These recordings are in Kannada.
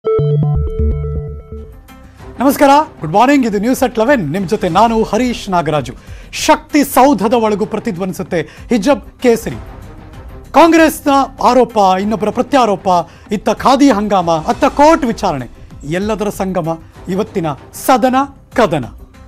ನಮಸ್ಕಾರ ಗುಡ್ ಮಾರ್ನಿಂಗ್ ಇದು ನ್ಯೂಸ್ ಅಟ್ ಲೆವೆನ್ ನಿಮ್ಮ ಜೊತೆ ನಾನು ಹರೀಶ್ ನಾಗರಾಜು ಶಕ್ತಿ ಸೌಧದ ಒಳಗೂ ಪ್ರತಿಧ್ವನಿಸುತ್ತೆ ಹಿಜಬ್ ಕೇಸರಿ ಕಾಂಗ್ರೆಸ್ನ ಆರೋಪ ಇನ್ನೊಬ್ಬರ ಪ್ರತ್ಯಾರೋಪ ಇತ್ತ ಖಾದಿ ಹಂಗಾಮ ಅತ್ತ ಕೋರ್ಟ್ ವಿಚಾರಣೆ ಎಲ್ಲದರ ಸಂಗಮ ಇವತ್ತಿನ ಸದನ ಕದನ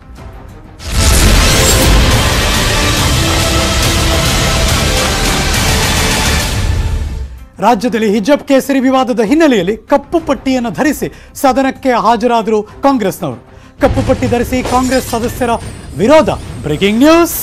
ರಾಜ್ಯದಲ್ಲಿ ಹಿಜಬ್ ಕೇಸರಿ ವಿವಾದದ ಹಿನ್ನೆಲೆಯಲ್ಲಿ ಕಪ್ಪು ಪಟ್ಟಿಯನ್ನು ಧರಿಸಿ ಸದನಕ್ಕೆ ಹಾಜರಾದರು ಕಾಂಗ್ರೆಸ್ನವರು ಕಪ್ಪು ಪಟ್ಟಿ ಧರಿಸಿ ಕಾಂಗ್ರೆಸ್ ಸದಸ್ಯರ ವಿರೋಧ ಬ್ರೇಕಿಂಗ್ ನ್ಯೂಸ್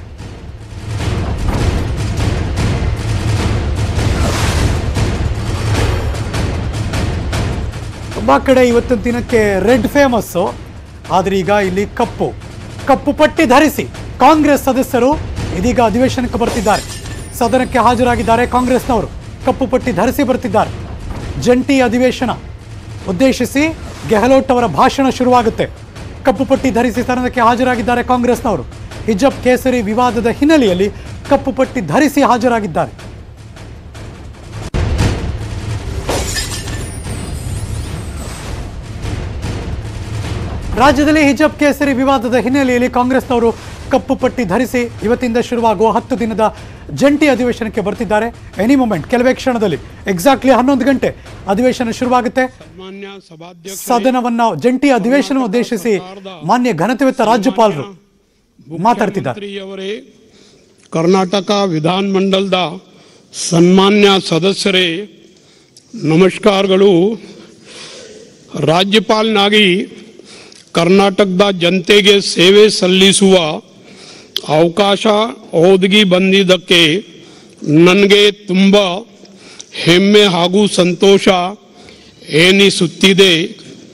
ತುಂಬಾ ಕಡೆ ಇವತ್ತಿನ ದಿನಕ್ಕೆ ರೆಡ್ ಫೇಮಸ್ಸು ಆದ್ರೆ ಈಗ ಇಲ್ಲಿ ಕಪ್ಪು ಕಪ್ಪು ಪಟ್ಟಿ ಧರಿಸಿ ಕಾಂಗ್ರೆಸ್ ಸದಸ್ಯರು ಇದೀಗ ಅಧಿವೇಶನಕ್ಕೆ ಬರ್ತಿದ್ದಾರೆ ಸದನಕ್ಕೆ ಹಾಜರಾಗಿದ್ದಾರೆ ಕಾಂಗ್ರೆಸ್ನವರು ಕಪ್ಪು ಪಟ್ಟಿ ಧರಿಸಿ ಬರ್ತಿದ್ದಾರೆ ಜಂಟಿ ಅಧಿವೇಶನ ಉದ್ದೇಶಿಸಿ ಗೆಹ್ಲೋಟ್ ಅವರ ಭಾಷಣ ಶುರುವಾಗುತ್ತೆ ಕಪ್ಪು ಪಟ್ಟಿ ಧರಿಸಿ ಸದನಕ್ಕೆ ಹಾಜರಾಗಿದ್ದಾರೆ ಕಾಂಗ್ರೆಸ್ನವರು ಹಿಜಬ್ ಕೇಸರಿ ವಿವಾದದ ಹಿನ್ನೆಲೆಯಲ್ಲಿ ಕಪ್ಪು ಪಟ್ಟಿ ಧರಿಸಿ ಹಾಜರಾಗಿದ್ದಾರೆ ರಾಜ್ಯದಲ್ಲಿ ಹಿಜಬ್ ಕೇಸರಿ ವಿವಾದದ ಹಿನ್ನೆಲೆಯಲ್ಲಿ ಕಾಂಗ್ರೆಸ್ನವರು ಕಪ್ಪು ಪಟ್ಟಿ ಧರಿಸಿ ಇವತ್ತಿಂದ ಶುರುವಾಗುವ ಹತ್ತು ದಿನದ ಜಂಟಿ ಅಧಿವೇಶನಕ್ಕೆ ಬರ್ತಿದ್ದಾರೆ ಎನಿ ಮೂಮೆಂಟ್ ಕೆಲವೇ ಕ್ಷಣದಲ್ಲಿ ಎಕ್ಸಾಕ್ಟ್ಲಿ ಹನ್ನೊಂದು ಗಂಟೆ ಅಧಿವೇಶನ ಶುರುವಾಗುತ್ತೆ ಮಾನ್ಯ ಸಭಾಧ್ಯಕ್ಷ ಸದನವನ್ನ ಜಂಟಿ ಅಧಿವೇಶನ ಉದ್ದೇಶಿಸಿ ಮಾನ್ಯ ಘನತೆವೆತ್ತ ರಾಜ್ಯಪಾಲರು ಮಾತಾಡ್ತಿದ್ದಾರೆ ಮುಖ್ಯಮಂತ್ರಿಯವರೇ ಕರ್ನಾಟಕ ವಿಧಾನಮಂಡಲದ ಸನ್ಮಾನ್ಯ ಸದಸ್ಯರೇ ನಮಸ್ಕಾರಗಳು ರಾಜ್ಯಪಾಲನಾಗಿ ಕರ್ನಾಟಕದ ಜನತೆಗೆ ಸೇವೆ ಸಲ್ಲಿಸುವ ಅವಕಾಶ ಒದಗಿ ಬಂದಿದ್ದಕ್ಕೆ ನನಗೆ ತುಂಬ ಹೆಮ್ಮೆ ಹಾಗೂ ಸಂತೋಷ ಎನಿಸುತ್ತಿದೆ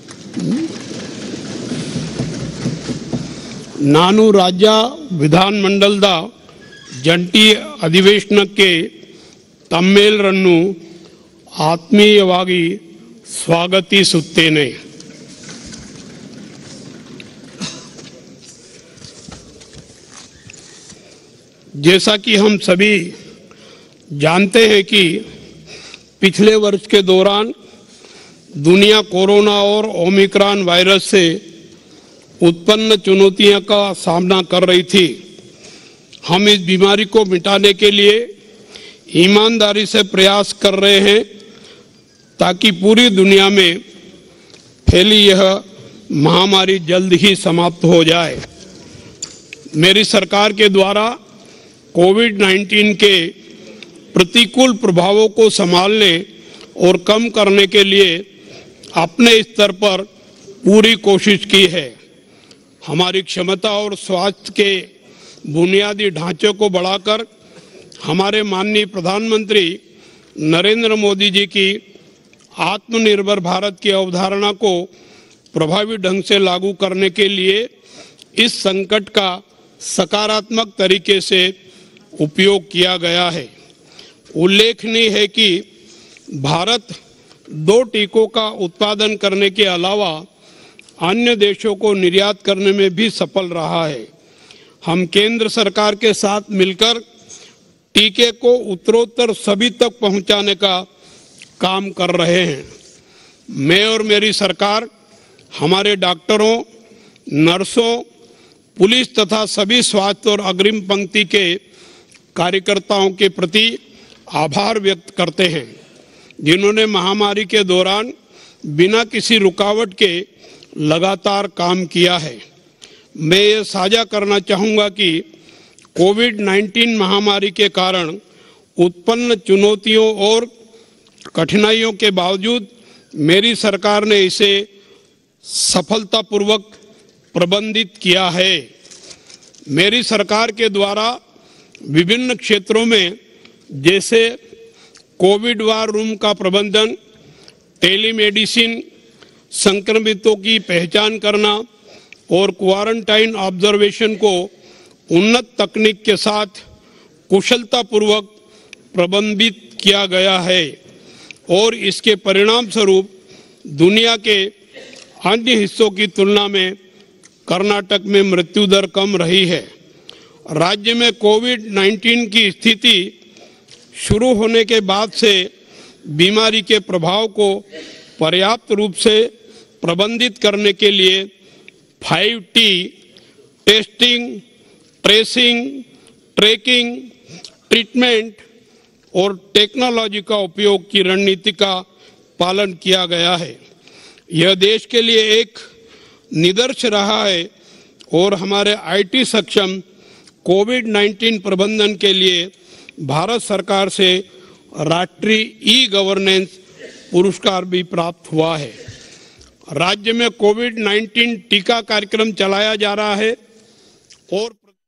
ನಾನು ರಾಜ್ಯ ವಿಧಾನಮಂಡಲದ ಜಂಟಿ ಅಧಿವೇಶನಕ್ಕೆ ತಮ್ಮೆಲ್ಲರನ್ನು ಆತ್ಮೀಯವಾಗಿ ಸ್ವಾಗತಿಸುತ್ತೇನೆ जैसा कि हम सभी जानते हैं कि पिछले वर्ष के दौरान दुनिया कोरोना और ओमिक्रॉन वायरस से उत्पन्न चुनौतियों का सामना कर रही थी हम इस बीमारी को मिटाने के लिए ईमानदारी से प्रयास कर रहे हैं ताकि पूरी दुनिया में फैली यह महामारी जल्द ही समाप्त हो जाए मेरी सरकार के द्वारा कोविड 19 के प्रतिकूल प्रभावों को संभालने और कम करने के लिए अपने स्तर पर पूरी कोशिश की है हमारी क्षमता और स्वास्थ्य के बुनियादी ढांचे को बढ़ाकर हमारे माननीय प्रधानमंत्री नरेंद्र मोदी जी की आत्मनिर्भर भारत की अवधारणा को प्रभावी ढंग से लागू करने के लिए इस संकट का सकारात्मक तरीके से उपयोग किया गया है उल्लेखनीय है कि भारत दो टीकों का उत्पादन करने के अलावा अन्य देशों को निर्यात करने में भी सफल रहा है हम केंद्र सरकार के साथ मिलकर टीके को उत्तरोत्तर सभी तक पहुंचाने का काम कर रहे हैं मैं और मेरी सरकार हमारे डॉक्टरों नर्सों पुलिस तथा सभी स्वास्थ्य और अग्रिम पंक्ति के कार्यकर्ताओं के प्रति आभार व्यक्त करते हैं जिन्होंने महामारी के दौरान बिना किसी रुकावट के लगातार काम किया है मैं ये साझा करना चाहूँगा कि कोविड 19 महामारी के कारण उत्पन्न चुनौतियों और कठिनाइयों के बावजूद मेरी सरकार ने इसे सफलतापूर्वक प्रबंधित किया है मेरी सरकार के द्वारा विभिन्न क्षेत्रों में जैसे कोविड वार रूम का प्रबंधन टेलीमेडिसिन संक्रमितों की पहचान करना और क्वारंटाइन ऑब्जर्वेशन को उन्नत तकनीक के साथ कुशलतापूर्वक प्रबंधित किया गया है और इसके परिणाम स्वरूप दुनिया के अन्य हिस्सों की तुलना में कर्नाटक में मृत्यु दर कम रही है राज्य में कोविड 19 की स्थिति शुरू होने के बाद से बीमारी के प्रभाव को पर्याप्त रूप से प्रबंधित करने के लिए 5T testing tracing tracking treatment और टेक्नोलॉजी का उपयोग की रणनीति का पालन किया गया है यह देश के लिए एक निदर्श रहा है और हमारे आईटी सक्षम कोविड 19 प्रबंधन के लिए भारत सरकार से राष्ट्रीय ई गवर्नेंस पुरस्कार भी प्राप्त हुआ है राज्य में कोविड 19 टीका कार्यक्रम चलाया जा रहा है और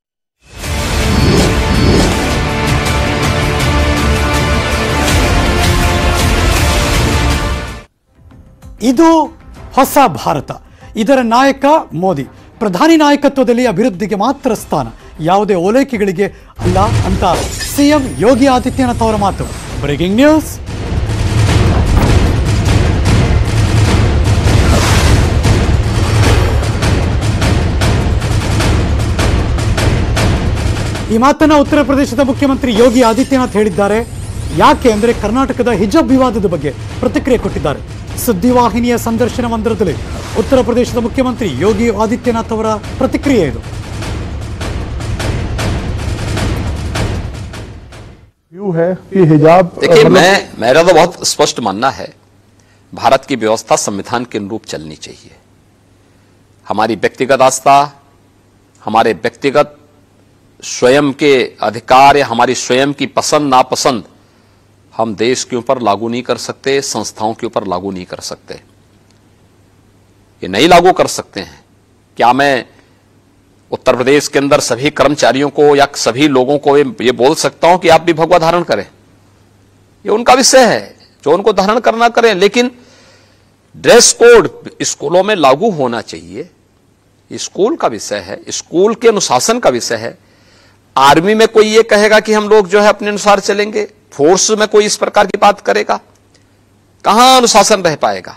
ಇದು ಹೊಸ ಭಾರತ ಇದರ ನಾಯಕ ಮೋದಿ ಪ್ರಧಾನಿ ನಾಯಕತ್ವದಲ್ಲಿ ಅಭಿವೃದ್ಧಿಗೆ ಮಾತ್ರ ಸ್ಥಾನ ಯಾವುದೇ ಓಲೈಕೆಗಳಿಗೆ ಅಲ್ಲ ಅಂತ ಸಿಎಂ ಯೋಗಿ ಆದಿತ್ಯನಾಥ್ ಅವರ ಮಾತು ಬ್ರೇಕಿಂಗ್ ನ್ಯೂಸ್ ಈ ಮಾತನ್ನ ಉತ್ತರ ಪ್ರದೇಶದ ಮುಖ್ಯಮಂತ್ರಿ ಯೋಗಿ ಆದಿತ್ಯನಾಥ್ ಹೇಳಿದ್ದಾರೆ ಯಾಕೆ ಅಂದ್ರೆ ಕರ್ನಾಟಕದ ಹಿಜಾಬ್ ವಿವಾದದ ಬಗ್ಗೆ ಪ್ರತಿಕ್ರಿಯೆ ಕೊಟ್ಟಿದ್ದಾರೆ ಸುದ್ದಿವಾಹಿನಿಯ ಸಂದರ್ಶನವೊಂದರಲ್ಲಿ ಉತ್ತರ ಪ್ರದೇಶದ ಮುಖ್ಯಮಂತ್ರಿ ಯೋಗಿ ಆದಿತ್ಯನಾಥ್ ಅವರ ಪ್ರತಿಕ್ರಿಯೆ ಇದು व्यू है कि हिजाब देखिए मतलब- मैं मेरा तो बहुत स्पष्ट मानना है भारत की व्यवस्था संविधान के अनुरूप चलनी चाहिए हमारी व्यक्तिगत आस्था हमारे व्यक्तिगत स्वयं के अधिकार या हमारी स्वयं की पसंद नापसंद हम देश के ऊपर लागू नहीं कर सकते संस्थाओं के ऊपर लागू नहीं कर सकते ये नहीं लागू कर सकते हैं क्या मैं उत्तर प्रदेश के अंदर सभी कर्मचारियों को या सभी लोगों को ये ये बोल सकता हूं कि आप भी भगवा धारण करें ये उनका विषय है जो उनको धारण करना करें लेकिन ड्रेस कोड स्कूलों में लागू होना चाहिए ये स्कूल का विषय है स्कूल के अनुशासन का विषय है आर्मी में कोई ये कहेगा कि हम लोग जो है अपने अनुसार चलेंगे फोर्स में कोई इस प्रकार की बात करेगा कहां अनुशासन रह पाएगा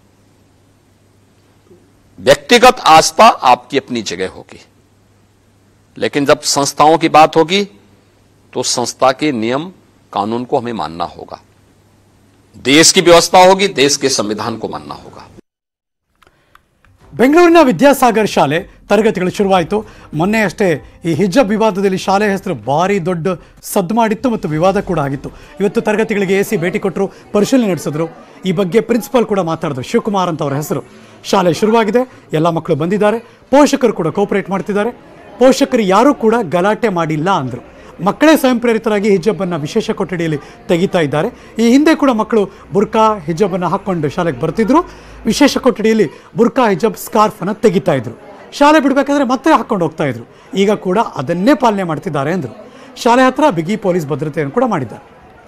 व्यक्तिगत आस्था आपकी अपनी जगह होगी लेकिन जब संस्थाओं की बात होगी तो संस्था के नियम कानून को हमें मानना होगा देश की व्यवस्था होगी देश के संविधान को मानना होगा ಬೆಂಗಳೂರಿನ ವಿದ್ಯಾಸಾಗರ್ ಶಾಲೆ ತರಗತಿಗಳು ಶುರುವಾಯಿತು ಮೊನ್ನೆ ಅಷ್ಟೇ ಈ ಹಿಜಾಬ್ ವಿವಾದದಲ್ಲಿ ಶಾಲೆ ಹೆಸರು ಭಾರಿ ದೊಡ್ಡ ಸದ್ದು ಮಾಡಿತ್ತು ಮತ್ತು ವಿವಾದ ಕೂಡ ಆಗಿತ್ತು ಇವತ್ತು ತರಗತಿಗಳಿಗೆ ಎ ಸಿ ಭೇಟಿ ಕೊಟ್ಟರು ಪರಿಶೀಲನೆ ನಡೆಸಿದ್ರು ಈ ಬಗ್ಗೆ ಪ್ರಿನ್ಸಿಪಾಲ್ ಕೂಡ ಮಾತಾಡಿದ್ರು ಶಿವಕುಮಾರ್ ಅಂತ ಅವರ ಹೆಸರು ಶಾಲೆ ಶುರುವಾಗಿದೆ ಎಲ್ಲ ಮಕ್ಕಳು ಬಂದಿದ್ದಾರೆ ಪೋಷಕರು ಕೂಡ ಕೋಪರೇಟ್ ಮಾಡ್ತಿದ್ದಾರೆ ಪೋಷಕರು ಯಾರೂ ಕೂಡ ಗಲಾಟೆ ಮಾಡಿಲ್ಲ ಅಂದರು ಮಕ್ಕಳೇ ಸ್ವಯಂ ಪ್ರೇರಿತರಾಗಿ ಹಿಜಾಬನ್ನು ವಿಶೇಷ ಕೊಠಡಿಯಲ್ಲಿ ತೆಗಿತಾ ಇದ್ದಾರೆ ಈ ಹಿಂದೆ ಕೂಡ ಮಕ್ಕಳು ಬುರ್ಕಾ ಹಿಜಾಬನ್ನು ಹಾಕ್ಕೊಂಡು ಶಾಲೆಗೆ ಬರ್ತಿದ್ರು ವಿಶೇಷ ಕೊಠಡಿಯಲ್ಲಿ ಬುರ್ಕಾ ಹಿಜಾಬ್ ಸ್ಕಾರ್ಫನ್ನು ತೆಗಿತಾ ಇದ್ರು ಶಾಲೆ ಬಿಡಬೇಕಾದ್ರೆ ಮತ್ತೆ ಹಾಕ್ಕೊಂಡು ಹೋಗ್ತಾ ಇದ್ರು ಈಗ ಕೂಡ ಅದನ್ನೇ ಪಾಲನೆ ಮಾಡ್ತಿದ್ದಾರೆ ಅಂದರು ಶಾಲೆ ಹತ್ರ ಬಿಗಿ ಪೊಲೀಸ್ ಭದ್ರತೆಯನ್ನು ಕೂಡ ಮಾಡಿದ್ದಾರೆ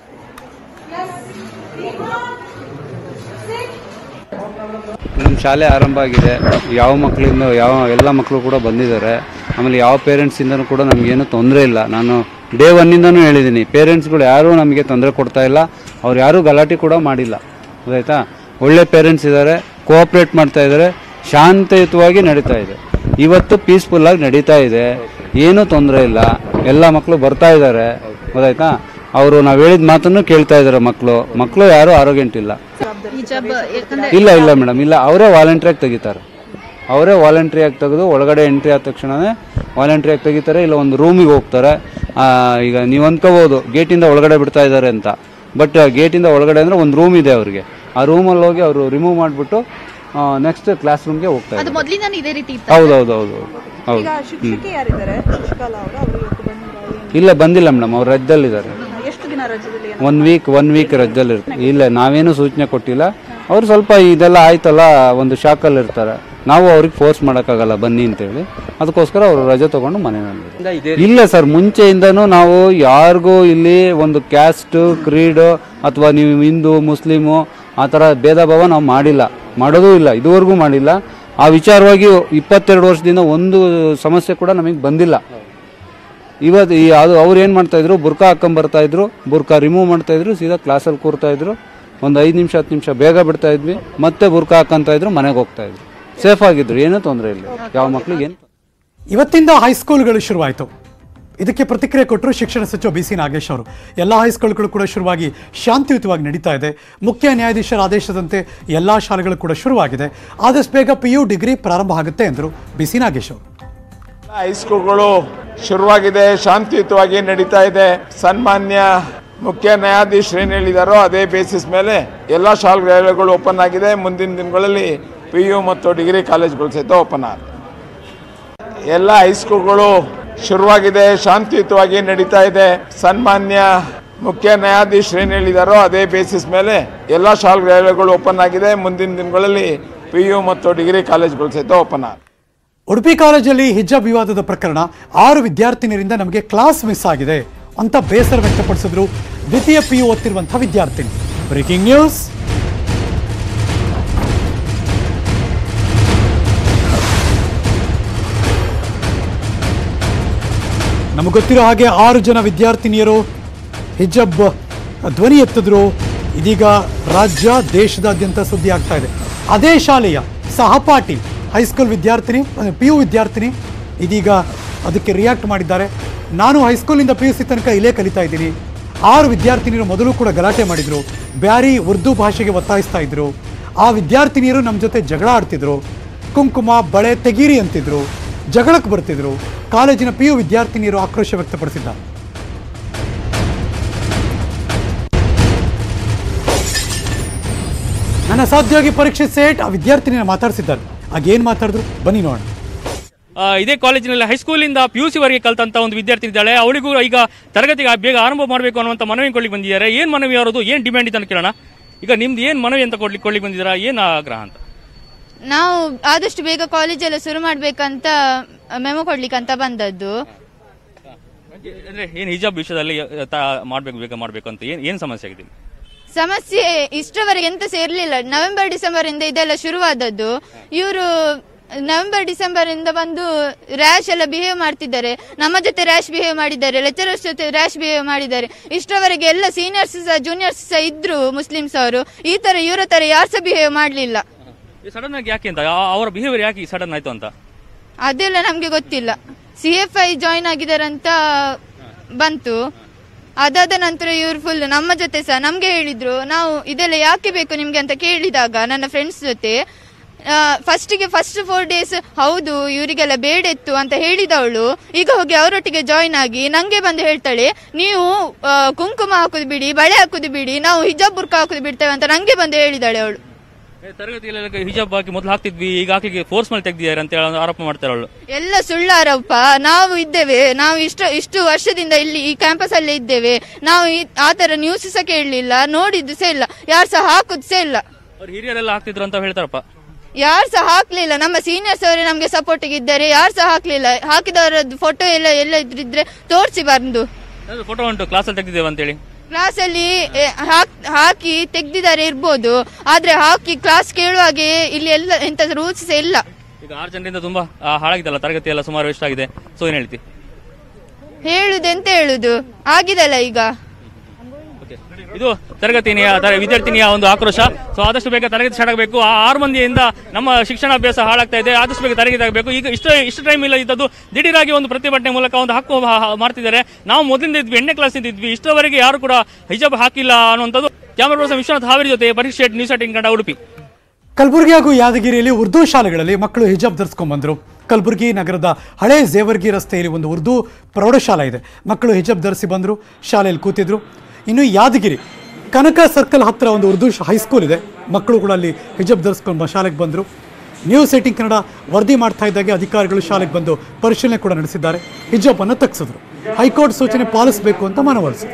ನಮ್ಮ ಶಾಲೆ ಆರಂಭ ಆಗಿದೆ ಯಾವ ಮಕ್ಕಳಿಂದ ಯಾವ ಎಲ್ಲ ಮಕ್ಕಳು ಕೂಡ ಬಂದಿದ್ದಾರೆ ಆಮೇಲೆ ಯಾವ ಪೇರೆಂಟ್ಸಿಂದನೂ ಕೂಡ ನಮಗೇನು ತೊಂದರೆ ಇಲ್ಲ ನಾನು ಡೇ ಒನ್ನಿಂದನೂ ಹೇಳಿದ್ದೀನಿ ಪೇರೆಂಟ್ಸ್ಗಳು ಯಾರೂ ನಮಗೆ ತೊಂದರೆ ಕೊಡ್ತಾ ಇಲ್ಲ ಅವ್ರು ಯಾರೂ ಗಲಾಟೆ ಕೂಡ ಮಾಡಿಲ್ಲ ಗೊತ್ತಾಯ್ತಾ ಒಳ್ಳೆ ಪೇರೆಂಟ್ಸ್ ಇದ್ದಾರೆ ಕೋಆಪ್ರೇಟ್ ಮಾಡ್ತಾ ಇದ್ದಾರೆ ಶಾಂತಿಯುತವಾಗಿ ನಡೀತಾ ಇದೆ ಇವತ್ತು ಪೀಸ್ಫುಲ್ಲಾಗಿ ನಡೀತಾ ಇದೆ ಏನೂ ತೊಂದರೆ ಇಲ್ಲ ಎಲ್ಲ ಮಕ್ಕಳು ಬರ್ತಾ ಇದ್ದಾರೆ ಗೊತ್ತಾಯ್ತಾ ಅವರು ನಾವು ಹೇಳಿದ ಮಾತನ್ನು ಕೇಳ್ತಾ ಇದ್ದಾರೆ ಮಕ್ಕಳು ಮಕ್ಕಳು ಯಾರೂ ಆರೋಗ್ಯಂಟ್ ಇಲ್ಲ ಹಿಜಾಬ್ ಯಾಕಂದ್ರೆ ಇಲ್ಲ ಇಲ್ಲ ಮೇಡಮ್ ಇಲ್ಲ ಅವರೇ ವಾಲಂಟ್ರಿಯಾಗಿ ತೆಗಿತಾರೆ ಅವರೇ ವಾಲಂಟ್ರಿಯಾಗಿ ತೆಗೆದು ಒಳಗಡೆ ಎಂಟ್ರಿ ಆದ ತಕ್ಷಣನೇ ವಾಲಂಟ್ರಿಯಾಗಿ ತೆಗಿತಾರೆ ಇಲ್ಲ ಒಂದು ರೂಮಿಗೆ ಹೋಗ್ತಾರೆ ಆ, ಈಗ ನೀವು ಅಂದ್ಕೋಬೋದು ಗೇಟಿಂದ ಒಳಗಡೆ ಬಿಡ್ತಾ ಇದ್ದಾರೆ ಅಂತ ಬಟ್ ಗೇಟಿಂದ ಒಳಗಡೆ ಅಂದರೆ ಒಂದು ರೂಮ್ ಇದೆ ಅವ್ರಿಗೆ ಆ ರೂಮಲ್ಲಿ ಹೋಗಿ ಅವರು ರಿಮೂವ್ ಮಾಡಿಬಿಟ್ಟು ನೆಕ್ಸ್ಟ್ ಕ್ಲಾಸ್ ರೂಮ್ಗೆ ಹೋಗ್ತಾ ಅದು ಇದ್ದಾರೆ ಮೊದ್ಲಿಂದಾನು ಇದೇ ರೀತಿ ಇತ್ತು ಹೌದು ಹೌದು ಹೌದು ಹೌದು ಈಗ ಶಿಕ್ಷಕಿ ಯಾರಿದ್ದಾರೆ ಶಶಿಕಲಾ ಅವರು ಅವರು ಇವತ್ತು ಬಂದಿಲ್ಲ ಏನು? ಇಲ್ಲ ಬಂದಿಲ್ಲ ಮೇಡಮ್ ಅವ್ರು ರಜದಲ್ಲಿದ್ದಾರೆ ಎಷ್ಟು ದಿನ ರಜದಲ್ಲಿ ಏನು? ಒನ್ ವೀಕ್ ಒನ್ ವೀಕ್ ರಜದಲ್ಲಿ ಇರ್ತಾರೆ ಇಲ್ಲ ನಾವೇನು ಸೂಚನೆ ಕೊಟ್ಟಿಲ್ಲ ಅವ್ರು ಸ್ವಲ್ಪ ಇದೆಲ್ಲ ಆಯ್ತಲ್ಲ ಒಂದು ಶಾಕಲ್ಲಿ ಇರ್ತಾರೆ ನಾವು ಅವ್ರಿಗೆ ಫೋರ್ಸ್ ಮಾಡೋಕ್ಕಾಗಲ್ಲ ಬನ್ನಿ ಅಂತೇಳಿ ಅದಕ್ಕೋಸ್ಕರ ಅವರು ರಜೆ ತಗೊಂಡು ಮನೆಯಲ್ಲಿ ಇಲ್ಲ ಸರ್ ಮುಂಚೆಯಿಂದನೂ ನಾವು ಯಾರಿಗೂ ಇಲ್ಲಿ ಒಂದು ಕ್ಯಾಸ್ಟ್ ಕ್ರೀಡ್ ಅಥವಾ ನೀವು ಹಿಂದೂ ಮುಸ್ಲಿಮು ಆ ಥರ ಭೇದ ಭಾವ ನಾವು ಮಾಡಿಲ್ಲ ಮಾಡೋದೂ ಇಲ್ಲ ಇದುವರೆಗೂ ಮಾಡಿಲ್ಲ ಆ ವಿಚಾರವಾಗಿ ಇಪ್ಪತ್ತೆರಡು ವರ್ಷದಿಂದ ಒಂದು ಸಮಸ್ಯೆ ಕೂಡ ನಮಗೆ ಬಂದಿಲ್ಲ ಇವತ್ತು ಈ ಅದು ಅವ್ರು ಏನು ಮಾಡ್ತಾ ಇದ್ರು ಬುರ್ಕಾ ಹಾಕೊಂಡ್ ಬರ್ತಾ ಇದ್ರು ಬುರ್ಕಾ ರಿಮೂವ್ ಮಾಡ್ತಾ ಇದ್ರು ಸೀದಾ ಕ್ಲಾಸಲ್ಲಿ ಕೂರ್ತಾ ಇದ್ರು ಒಂದು ಐದು ನಿಮಿಷ ಹತ್ತು ನಿಮಿಷ ಬೇಗ ಬಿಡ್ತಾ ಇದ್ವಿ ಮತ್ತೆ ಬುರ್ಕಾ ಹಾಕೊಂತ ಇದ್ರು ಮನೆಗೆ ಹೋಗ್ತಾ ಇದ್ರು ಸೇಫ್ ಆಗಿದ್ರು ಏನೂ ತೊಂದರೆ ಇಲ್ಲ ಯಾವ ಮಕ್ಳಿಗೆ ಏನು ಇವತ್ತಿಂದ ಹೈಸ್ಕೂಲ್ಗಳು ಶುರುವಾಯಿತು ಇದಕ್ಕೆ ಪ್ರತಿಕ್ರಿಯೆ ಕೊಟ್ಟರು ಶಿಕ್ಷಣ ಸಚಿವ ಬಿ ಸಿ ನಾಗೇಶ್ ಅವರು ಎಲ್ಲ ಹೈಸ್ಕೂಲ್ಗಳು ಕೂಡ ಶುರುವಾಗಿ ಶಾಂತಿಯುತವಾಗಿ ನಡೀತಾ ಇದೆ ಮುಖ್ಯ ನ್ಯಾಯಾಧೀಶರ ಆದೇಶದಂತೆ ಎಲ್ಲ ಶಾಲೆಗಳು ಕೂಡ ಶುರುವಾಗಿದೆ ಆದಷ್ಟು ಬೇಗ ಪಿ ಯು ಡಿಗ್ರಿ ಪ್ರಾರಂಭ ಆಗುತ್ತೆ ಎಂದರು ಬಿ ಸಿ ನಾಗೇಶ್ ಅವರು ಹೈಸ್ಕೂಲ್ಗಳು ಶುರುವಾಗಿದೆ ಶಾಂತಿಯುತವಾಗಿ ನಡೀತಾ ಇದೆ ಸನ್ಮಾನ್ಯ ಮುಖ್ಯ ನ್ಯಾಯಾಧೀಶರು ಏನು ಹೇಳಿದಾರೋ ಅದೇ ಬೇಸಿಸ್ ಮೇಲೆ ಎಲ್ಲ ಶಾಲೆಗಳು ಓಪನ್ ಆಗಿದೆ ಮುಂದಿನ ದಿನಗಳಲ್ಲಿ ಪಿ ಯು ಮತ್ತು ಡಿಗ್ರಿ ಕಾಲೇಜ್ಗಳು ಸಹಿತ ಓಪನ್ ಆಗಿದೆ ಎಲ್ಲ ಹೈಸ್ಕೂಲ್ಗಳು ಶುರುವಾಗಿದೆ ಶಾಂತಿಯುತವಾಗಿ ನಡೀತಾ ಇದೆ ಸನ್ಮಾನ್ಯ ಮುಖ್ಯ ನ್ಯಾಯಾಧೀಶರು ಏನು ಹೇಳಿದಾರೋ ಅದೇ ಬೇಸಿಸ್ ಮೇಲೆ ಎಲ್ಲ ಶಾಲೆಗಳು ಓಪನ್ ಆಗಿದೆ ಮುಂದಿನ ದಿನಗಳಲ್ಲಿ ಪಿ ಯು ಮತ್ತು ಡಿಗ್ರಿ ಕಾಲೇಜ್ಗಳು ಸಹಿತ ಓಪನ್ ಆಗಿದೆ ಉಡುಪಿ ಕಾಲೇಜಲ್ಲಿ ಹಿಜಾಬ್ ವಿವಾದದ ಪ್ರಕರಣ ಆರು ವಿದ್ಯಾರ್ಥಿನಿಯರಿಂದ ನಮಗೆ ಕ್ಲಾಸ್ ಮಿಸ್ ಆಗಿದೆ ಅಂತ ಬೇಸರ ವ್ಯಕ್ತಪಡಿಸಿದ್ರು ದ್ವಿತೀಯ ಪಿ ಯು ಓದ್ತಿರುವಂತಹ ವಿದ್ಯಾರ್ಥಿನಿ ಬ್ರೇಕಿಂಗ್ ನ್ಯೂಸ್ ನಮಗೆ ಗೊತ್ತಿರೋ ಹಾಗೆ ಆರು ಜನ ವಿದ್ಯಾರ್ಥಿನಿಯರು ಹಿಜಬ್ ಧ್ವನಿ ಎತ್ತಿದ್ರು ಇದೀಗ ರಾಜ್ಯ ದೇಶದಾದ್ಯಂತ ಸುದ್ದಿ ಆಗ್ತಾ ಇದೆ ಅದೇ ಶಾಲೆಯ ಸಹಪಾಠಿ ಹೈಸ್ಕೂಲ್ ವಿದ್ಯಾರ್ಥಿನಿ ಪಿ ಯು ವಿದ್ಯಾರ್ಥಿನಿ ಇದೀಗ ಅದಕ್ಕೆ ರಿಯಾಕ್ಟ್ ಮಾಡಿದ್ದಾರೆ ನಾನು ಹೈಸ್ಕೂಲಿಂದ ಪಿ ಯು ಸಿ ತನಕ ಇಲ್ಲೇ ಕಲಿತಾ ಇದ್ದೀನಿ ಆರು ವಿದ್ಯಾರ್ಥಿನಿಯರು ಮೊದಲು ಕೂಡ ಗಲಾಟೆ ಮಾಡಿದ್ರು ಬ್ಯಾರಿ ಉರ್ದು ಭಾಷೆಗೆ ಒತ್ತಾಯಿಸ್ತಾ ಇದ್ರು ಆ ವಿದ್ಯಾರ್ಥಿನಿಯರು ನಮ್ಮ ಜೊತೆ ಜಗಳ ಆಡ್ತಿದ್ರು ಕುಂಕುಮ ಬಳೆ ತೆಗೀರಿ ಅಂತಿದ್ರು ಜಗಳಕ್ಕೆ ಬರ್ತಿದ್ರು ಕಾಲೇಜಿನ ಪಿ ಯು ವಿದ್ಯಾರ್ಥಿನಿಯರು ಆಕ್ರೋಶ ವ್ಯಕ್ತಪಡಿಸಿದ್ದಾರೆ ನನ್ನ ಅಸಾಧ್ಯವಾಗಿ ಪರೀಕ್ಷೆ ಸೇಟ್ ಆ ವಿದ್ಯಾರ್ಥಿನಿನ ಮಾತಾಡ್ಸಿದ್ದಾರೆ ಆಗ ಏನ್ ಮಾತಾಡಿದ್ರು ಬನ್ನಿ ನೋಡೋಣ ಆ, ಇದೇ ಕಾಲೇಜಿನಲ್ಲಿ ಹೈಸ್ಕೂಲಿಂದ ಪಿ ಯು ಸಿ ವರೆಗೆ ಕಲ್ತಂತ ಒಂದು ವಿದ್ಯಾರ್ಥಿ ಇದ್ದಾಳೆ ಅವಳಿಗೂ ಈಗ ತರಗತಿಗೆ ಬೇಗ ಆರಂಭ ಮಾಡಬೇಕು ಅನ್ನುವಂಥ ಮನವಿ ಕೊಡ್ಲಿಕ್ಕೆ ಬಂದಿದ್ದಾರೆ ಏನು ಮನವಿ ಅವರದು ಏನು ಡಿಮ್ಯಾಂಡ್ ಅಂತ ಕೇಳೋಣ ಈಗ ನಿಮ್ದು ಏನು ಮನವಿ ಅಂತ ಕೊಡ್ಲಿಕ್ಕೆ ಕೊಡ್ಲಿಕ್ಕೆ ಬಂದಿದ್ದೀರಾ ಏನು ಆಗ್ರಹ ಅಂತ ನಾವು ಆದಷ್ಟು ಬೇಗ ಕಾಲೇಜ್ ಎಲ್ಲ ಶುರು ಮಾಡ್ಬೇಕಂತ ಮೆಮೊ ಕೊಡ್ಲಿಕ್ಕೆ ಅಂತ ಬಂದದ್ದು ಅಂದ್ರೆ ಏನು ಹಿಜಾಬ್ ವಿಷಯದಲ್ಲಿ ತ- ಮಾಡ್ಬೇಕು ಬೇಗ ಮಾಡಬೇಕು ಅಂತ ಏನು ಏನು ಸಮಸ್ಯೆ ಆಗಿದೆ ಸಮಸ್ಯೆ ಇಷ್ಟರವರೆಗೆ ಎಂತ ಸೇರ್ಲಿಲ್ಲ ನವೆಂಬರ್ ಡಿಸೆಂಬರ್ ಇಂದ ಇದೆಲ್ಲ ಶುರುವಾದದ್ದು ಇವರು ನವೆಂಬರ್ ಡಿಸೆಂಬರ್ ಇಂದ ಬಂದು ರ್ಯಾಶ್ ಎಲ್ಲ ಬಿಹೇವ್ ಮಾಡ್ತಿದ್ದಾರೆ ನಮ್ಮ ಜೊತೆ ರ್ಯಾಶ್ ಬಿಹೇವ್ ಮಾಡಿದ್ದಾರೆ ಲೆಕ್ಚರರ್ಸ್ ಜೊತೆ ರ್ಯಾಶ್ ಬಿಹೇವ್ ಮಾಡಿದ್ದಾರೆ ಇಷ್ಟರವರೆಗೆ ಎಲ್ಲ ಸೀನಿಯರ್ಸ್ ಸಹ ಜೂನಿಯರ್ಸ್ ಸಹ ಇದ್ರು ಮುಸ್ಲಿಮ್ಸ್ ಅವರು ಈ ತರ ಇವರ ತರ ಯಾರು ಸಹ ಬಿಹೇವ್ ಮಾಡಲಿಲ್ಲ ಸಡನ್ ಆಗಿ ಯಾಕೆ ಅಂತ ಆ- ಅವರ ಬಿಹೇವಿಯರ್ ಯಾಕೆ ಸಡನ್ ಆಯ್ತು ಅಂತ ಅದೆಲ್ಲ ನಮ್ಗೆ ಗೊತ್ತಿಲ್ಲ ಸಿ ಎಫ್ ಐ ಜಾಯಿನ್ ಆಗಿದಾರಂತ ಬಂತು ಅದಾದ ನಂತರ ಇವ್ರು ಫುಲ್ ನಮ್ಮ ಜೊತೆ ಸಹ ನಮ್ಗೆ ಹೇಳಿದ್ರು ನಾವು ಇದೆಲ್ಲ ಯಾಕೆ ಬೇಕು ನಿಮ್ಗೆ ಅಂತ ಕೇಳಿದಾಗ ನನ್ನ ಫ್ರೆಂಡ್ಸ್ ಜೊತೆ ಫಸ್ಟಿಗೆ ಫಸ್ಟ್ ಫೋರ್ ಡೇಸ್ ಹೌದು ಇವರಿಗೆಲ್ಲ ಬೇಡ ಇತ್ತು ಅಂತ ಹೇಳಿದವಳು ಈಗ ಹೋಗಿ ಅವರೊಟ್ಟಿಗೆ ಜಾಯಿನ್ ಆಗಿ ನಂಗೆ ಬಂದು ಹೇಳ್ತಾಳೆ ನೀವು ಆ, ಕುಂಕುಮ ಹಾಕುದು ಬಿಡಿ ಬಳೆ ಹಾಕುದು ಬಿಡಿ ನಾವು ಹಿಜಾಬ್ ಬುರ್ಕ ಹಾಕುದು ಬಿಡ್ತೇವೆ ಅಂತ ನಂಗೆ ಬಂದು ಹೇಳಿದಾಳೆ ಅವಳು ಏ, ತರಗತಿಯಲ್ಲಿ ಹಿಜಾಬ್ ಹಾಕಿ ಮೊದಲು ಹಾಕ್ತಿದ್ವಿ ಈಗ ಹಾಕಲಿಕ್ಕೆ ಫೋರ್ಸ್ ಮೇಲೆ ತೆಗ್ದಿದ್ದಾರೆ ಅಂತ ಹೇಳಿ ಆರೋಪ ಮಾಡ್ತಾರೆ ಅವಳು ಎಲ್ಲ ಸುಳ್ಳಾರಪ್ಪ ನಾವು ಇದ್ದೇವೆ ನಾವು ಇಷ್ಟು ಇಷ್ಟು ವರ್ಷದಿಂದ ಇಲ್ಲಿ ಈ ಕ್ಯಾಂಪಸ್ ಅಲ್ಲೇ ಇದ್ದೇವೆ ನಾವು ಈ- ಆ ತರ ನ್ಯೂಸ್ ಸಹ ಕೇಳಲಿಲ್ಲ ನೋಡಿದ್ದು ಸಹ ಇಲ್ಲ ಯಾರು ಸಹ ಹಾಕುದು ಸಹ ಇಲ್ಲ ಅವ್ರು ಹಿರಿಯರೆಲ್ಲ ಹಾಕ್ತಿದ್ರು ಅಂತ ಹೇಳ್ತಾರಪ್ಪ ಯಾರು ಸಹ ಹಾಕ್ಲಿಲ್ಲ ನಮ್ಮ ಸೀನಿಯರ್ಸ್ ಅವರೇ ನಮ್ಗೆ ಸಪೋರ್ಟಿಗೆ ಇದ್ದಾರೆ ಯಾರು ಸಹ ಹಾಕ್ಲಿಲ್ಲ ಹಾಕಿದವರದ್ದು ಫೋಟೋ ಎಲ್ಲ ಎಲ್ಲ ಇದ್ರೆ ತೋರಿಸಿ ಬಂದು ಫೋಟೋ ಉಂಟು ಕ್ಲಾಸಲ್ಲಿ ತೆಗ್ದಿದ್ದೇವೆ ಅಂತೇಳಿ ಕ್ಲಾಸ್ ಅಲ್ಲಿ ಎ, ಹಾಕ್- ಹಾಕಿ ತೆಗ್ದಿದ್ದಾರೆ ಇರ್ಬೋದು ಆದ್ರೆ ಹಾಕಿ ಕ್ಲಾಸ್ ಕೇಳುವಾಗೆ ಇಲ್ಲಿ ಎಲ್ಲ ಎಂತ ರೂಲ್ಸ್ ಸಹ ಇಲ್ಲ ಈಗ ಆರು ಜನರಿಂದ ತುಂಬಾ ಆ, ಹಾಳಾಗಿದಲ್ಲ ತರಗತಿ ಎಲ್ಲ ಸುಮಾರು ವೇಸ್ಟ್ ಆಗಿದೆ ಸೊ ಏನ್ ಹೇಳ್ತಿ ಹೇಳುದು ಎಂತ ಹೇಳುದು ಆಗಿದಲ್ಲ ಈಗ ಇದು ತರಗತಿನಿಯ ತರ- ವಿದ್ಯಾರ್ಥಿನಿಯ ಒಂದು ಆಕ್ರೋಶ ಸೊ ಆದಷ್ಟು ಬೇಗ ತರಗತಿ ಸ್ಟಾರ್ಟ್ ಆಗಬೇಕು ಆ ಆರು ಮಂದಿಯಿಂದ ನಮ್ಮ ಶಿಕ್ಷಣ ಅಭ್ಯಾಸ ಹಾಳಾಗ್ತಾ ಇದೆ ಆದಷ್ಟು ಬೇಗ ತರಗತಿ ಆಗಬೇಕು ಈಗ ಇಷ್ಟು ಇಷ್ಟು ಟೈಮ್ ಇಲ್ಲ ಇದ್ದದ್ದು ದಿಢೀರಾಗಿ ಒಂದು ಪ್ರತಿಭಟನೆ ಮೂಲಕ ಒಂದು ಹಕ್ಕು ಹ- ಹ- ಮಾಡ್ತಿದ್ದಾರೆ ನಾವು ಮೊದಲಿಂದ ಇದ್ವಿ ಎಂಟನೇ ಕ್ಲಾಸ್ ಇದ್ವಿ ಇಷ್ಟವರೆಗೆ ಯಾರು ಕೂಡ ಹಿಜಾಬ್ ಹಾಕಿಲ್ಲ ಅನ್ನುವಂಥದ್ದು ಕ್ಯಾಮರಾ ಪರ್ಸನ್ ವಿಶ್ವನಾಥ್ ಹಾವೇರಿ ಜೊತೆ ಪರೀಕ್ಷೆ ನ್ಯೂಸ್ ಏಟಿನ್ ಕನ್ನಡ ಉಡುಪಿ ಕಲಬುರಗಿ ಹಾಗೂ ಯಾದಗಿರಿಯಲ್ಲಿ ಉರ್ದು ಶಾಲೆಗಳಲ್ಲಿ ಮಕ್ಕಳು ಹಿಜಾಬ್ ಧರಿಸ್ಕೊಂಡ್ ಬಂದ್ರು ಕಲಬುರಗಿ ನಗರದ ಹಳೆ ಜೇವರ್ಗಿ ರಸ್ತೆಯಲ್ಲಿ ಒಂದು ಉರ್ದು ಪ್ರೌಢಶಾಲೆ ಇದೆ ಮಕ್ಕಳು ಹಿಜಾಬ್ ಧರಿಸಿ ಬಂದರು ಶಾಲೆಯಲ್ಲಿ ಕೂತಿದ್ರು ಇನ್ನು ಯಾದಗಿರಿ ಕನಕ ಸರ್ಕಲ್ ಹತ್ತಿರ ಒಂದು ಉರ್ದು ಶ- ಹೈಸ್ಕೂಲ್ ಇದೆ ಮಕ್ಕಳು ಕೂಡ ಅಲ್ಲಿ ಹಿಜಾಬ್ ಧರಿಸ್ಕೊಂಡು ಬ- ಶಾಲೆಗೆ ಬಂದರು ನ್ಯೂಸ್ ಏಟಿಂಗ್ ಕನ್ನಡ ವರದಿ ಮಾಡ್ತಾ ಇದ್ದಾಗೆ ಅಧಿಕಾರಿಗಳು ಶಾಲೆಗೆ ಬಂದು ಪರಿಶೀಲನೆ ಕೂಡ ನಡೆಸಿದ್ದಾರೆ ಹಿಜಾಬನ್ನು ತಗ್ಸಿದ್ರು ಹೈಕೋರ್ಟ್ ಸೂಚನೆ ಪಾಲಿಸಬೇಕು ಅಂತ ಮನವೊಲಿಸಿದ್ರು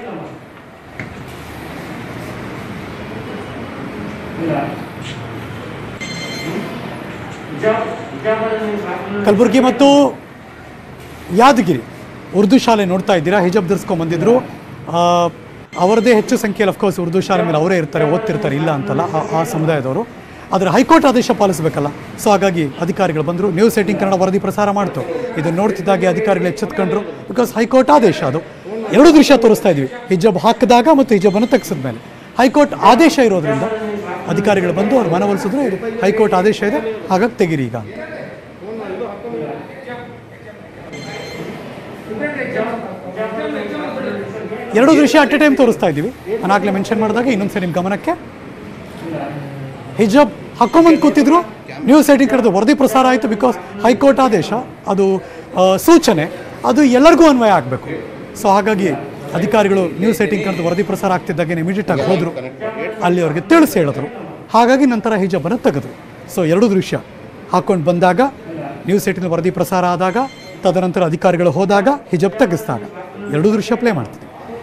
ಕಲಬುರಗಿ ಮತ್ತು ಯಾದಗಿರಿ ಉರ್ದು ಶಾಲೆ ನೋಡ್ತಾ ಇದ್ದೀರಾ ಹಿಜಾಬ್ ಧರಿಸ್ಕೊಂಡ್ ಬಂದಿದ್ರು ಆ, ಅವರದೇ ಹೆಚ್ಚು ಸಂಖ್ಯೆಯಲ್ಲಿ ಅಫ್ಕೋರ್ಸ್ ಉರ್ದು ಶಾಲೆ ಮೇಲೆ ಅವರೇ ಇರ್ತಾರೆ ಓದ್ತಿರ್ತಾರೆ ಇಲ್ಲ ಅಂತಲ್ಲ ಆ- ಆ ಸಮುದಾಯದವರು ಆದರೆ ಹೈಕೋರ್ಟ್ ಆದೇಶ ಪಾಲಿಸಬೇಕಲ್ಲ ಸೊ ಹಾಗಾಗಿ ಅಧಿಕಾರಿಗಳು ಬಂದರು ನ್ಯೂಸ್ ಏಟಿಂಗ್ ಕನ್ನಡ ವರದಿ ಪ್ರಸಾರ ಮಾಡ್ತು ಇದನ್ನು ನೋಡ್ತಿದ್ದಾಗೆ ಅಧಿಕಾರಿಗಳು ಎಚ್ಚೆತ್ಕೊಂಡ್ರು ಬಿಕಾಸ್ ಹೈಕೋರ್ಟ್ ಆದೇಶ ಅದು ಎರಡು ದೃಶ್ಯ ತೋರಿಸ್ತಾ ಇದ್ವಿ ಹಿಜಾಬ್ ಹಾಕಿದಾಗ ಮತ್ತು ಹಿಜಾಬನ್ನು ತೆಗೆಸಿದ ಮೇಲೆ ಹೈಕೋರ್ಟ್ ಆದೇಶ ಇರೋದ್ರಿಂದ ಅಧಿಕಾರಿಗಳು ಬಂದು ಅವ್ರು ಮನವೊಲಿಸಿದ್ರು ಇದು ಹೈಕೋರ್ಟ್ ಆದೇಶ ಇದೆ ಹಾಗಾಗಿ ತೆಗೀರಿ ಈಗ ಅಂತ ಎರಡು ದೃಶ್ಯ ಅಟ್ ಎ ಟೈಮ್ ತೋರಿಸ್ತಾ ಇದ್ದೀವಿ ನಾನು ಆಗಲೇ ಮೆನ್ಷನ್ ಮಾಡಿದಾಗ ಇನ್ನೊಂದ್ಸರಿ ನಿಮ್ಮ ಗಮನಕ್ಕೆ ಹಿಜಾಬ್ ಹಾಕೊಂಬಂದು ಕೂತಿದ್ರು ನ್ಯೂಸ್ ಏಟಿಂಗ್ ಕರೆದು ವರದಿ ಪ್ರಸಾರ ಆಯಿತು ಬಿಕಾಸ್ ಹೈಕೋರ್ಟ್ ಆದೇಶ ಅದು ಆ, ಸೂಚನೆ ಅದು ಎಲ್ಲರಿಗೂ ಅನ್ವಯ ಆಗಬೇಕು ಸೊ ಹಾಗಾಗಿ ಅಧಿಕಾರಿಗಳು ನ್ಯೂಸ್ ಏಟಿಂಗ್ ಕರೆದು ವರದಿ ಪ್ರಸಾರ ಆಗ್ತಿದ್ದಾಗೆ ಇಮಿಡಿಯೇಟ್ ಆಗಿ ಹೋದರು ಅಲ್ಲಿ ಅವ್ರಿಗೆ ತಿಳಿಸಿ ಹೇಳಿದ್ರು ಹಾಗಾಗಿ ನಂತರ ಹಿಜಾಬನ್ನು ತೆಗೆದ್ರು ಸೊ ಎರಡು ದೃಶ್ಯ ಹಾಕೊಂಡು ಬಂದಾಗ ನ್ಯೂಸ್ ಏಟಿನ ವರದಿ ಪ್ರಸಾರ ಆದಾಗ ತದನಂತರ ಅಧಿಕಾರಿಗಳು ಹೋದಾಗ ಹಿಜಾಬ್ ತೆಗೆಸಿದಾಗ ಎರಡು ದೃಶ್ಯ ಪ್ಲೇ ಮಾಡ್ತಿದ್ವಿ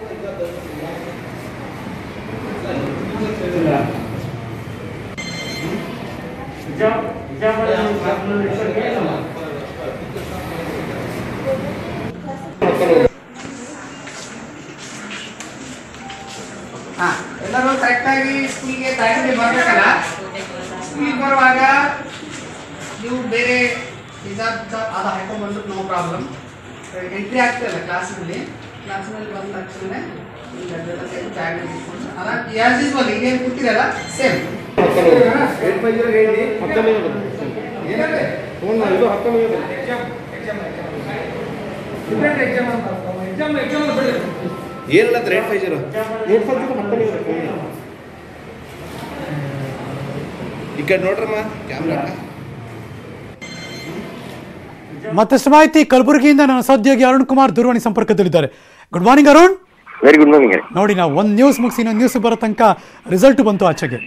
ಹಾ ಎಲ್ಲರೂ ಕರೆಕ್ಟಾಗಿ ಸ್ಕೂಲ್ಗೆ ಟೈಮ್ಗೆ ಬರಬೇಕಲ್ಲ ಸ್ಕೂಲಿಗೆ ಬರುವಾಗ ನೀವು ಬೇರೆ ಹಿಜಾಬ್ ಹಿಜಾಬ್ ಅದು ಹಾಕೊಂಡು ಬಂದ್ರೆ ನೋ ಪ್ರಾಬ್ಲಮ್ ಎಂಟ್ರಿ ಆಗ್ತಲ್ಲ ಕ್ಲಾಸ್ನಲ್ಲಿ ಕ್ಲಾಸ್ನಲ್ಲಿ ಬಂದ ತಕ್ಷಣ ಈಗ ಅದೆಲ್ಲ ತೆಗೆದು ಬ್ಯಾಗ್ ಇಟ್ಕೊಂಡು ಆರಾಮ್ ಯಾಸ್ ಯೂಸ್ವಲ್ ಈಗೇನು ಕೂತಿರಲ್ಲ ಸೇಮ್ ಏನಿಲ್ಲ rate five zero rate five zero ಹತ್ತನೇ ಈ ಕಡೆ ನೋಡ್ರಮ್ಮ ಕ್ಯಾಮ್ರಾ ಮತ್ತಷ್ಟು ಮಾಹಿತಿ ಕಲಬುರಗಿಯಿಂದ ನನ್ನ ಸಹೋದ್ಯೋಗಿ ಅರುಣ್ ಕುಮಾರ್ ದೂರವಾಣಿ ಸಂಪರ್ಕದಲ್ಲಿದ್ದಾರೆ good morning Arun very good morning ನೋಡಿ ನಾವು ಒಂದು ನ್ಯೂಸ್ ಮುಗಿಸಿ ಇನ್ನೊಂದು ನ್ಯೂಸ್ ಬರೋ ತನಕ ರಿಸಲ್ಟ್ ಬಂತು ಆಚೆಗೆ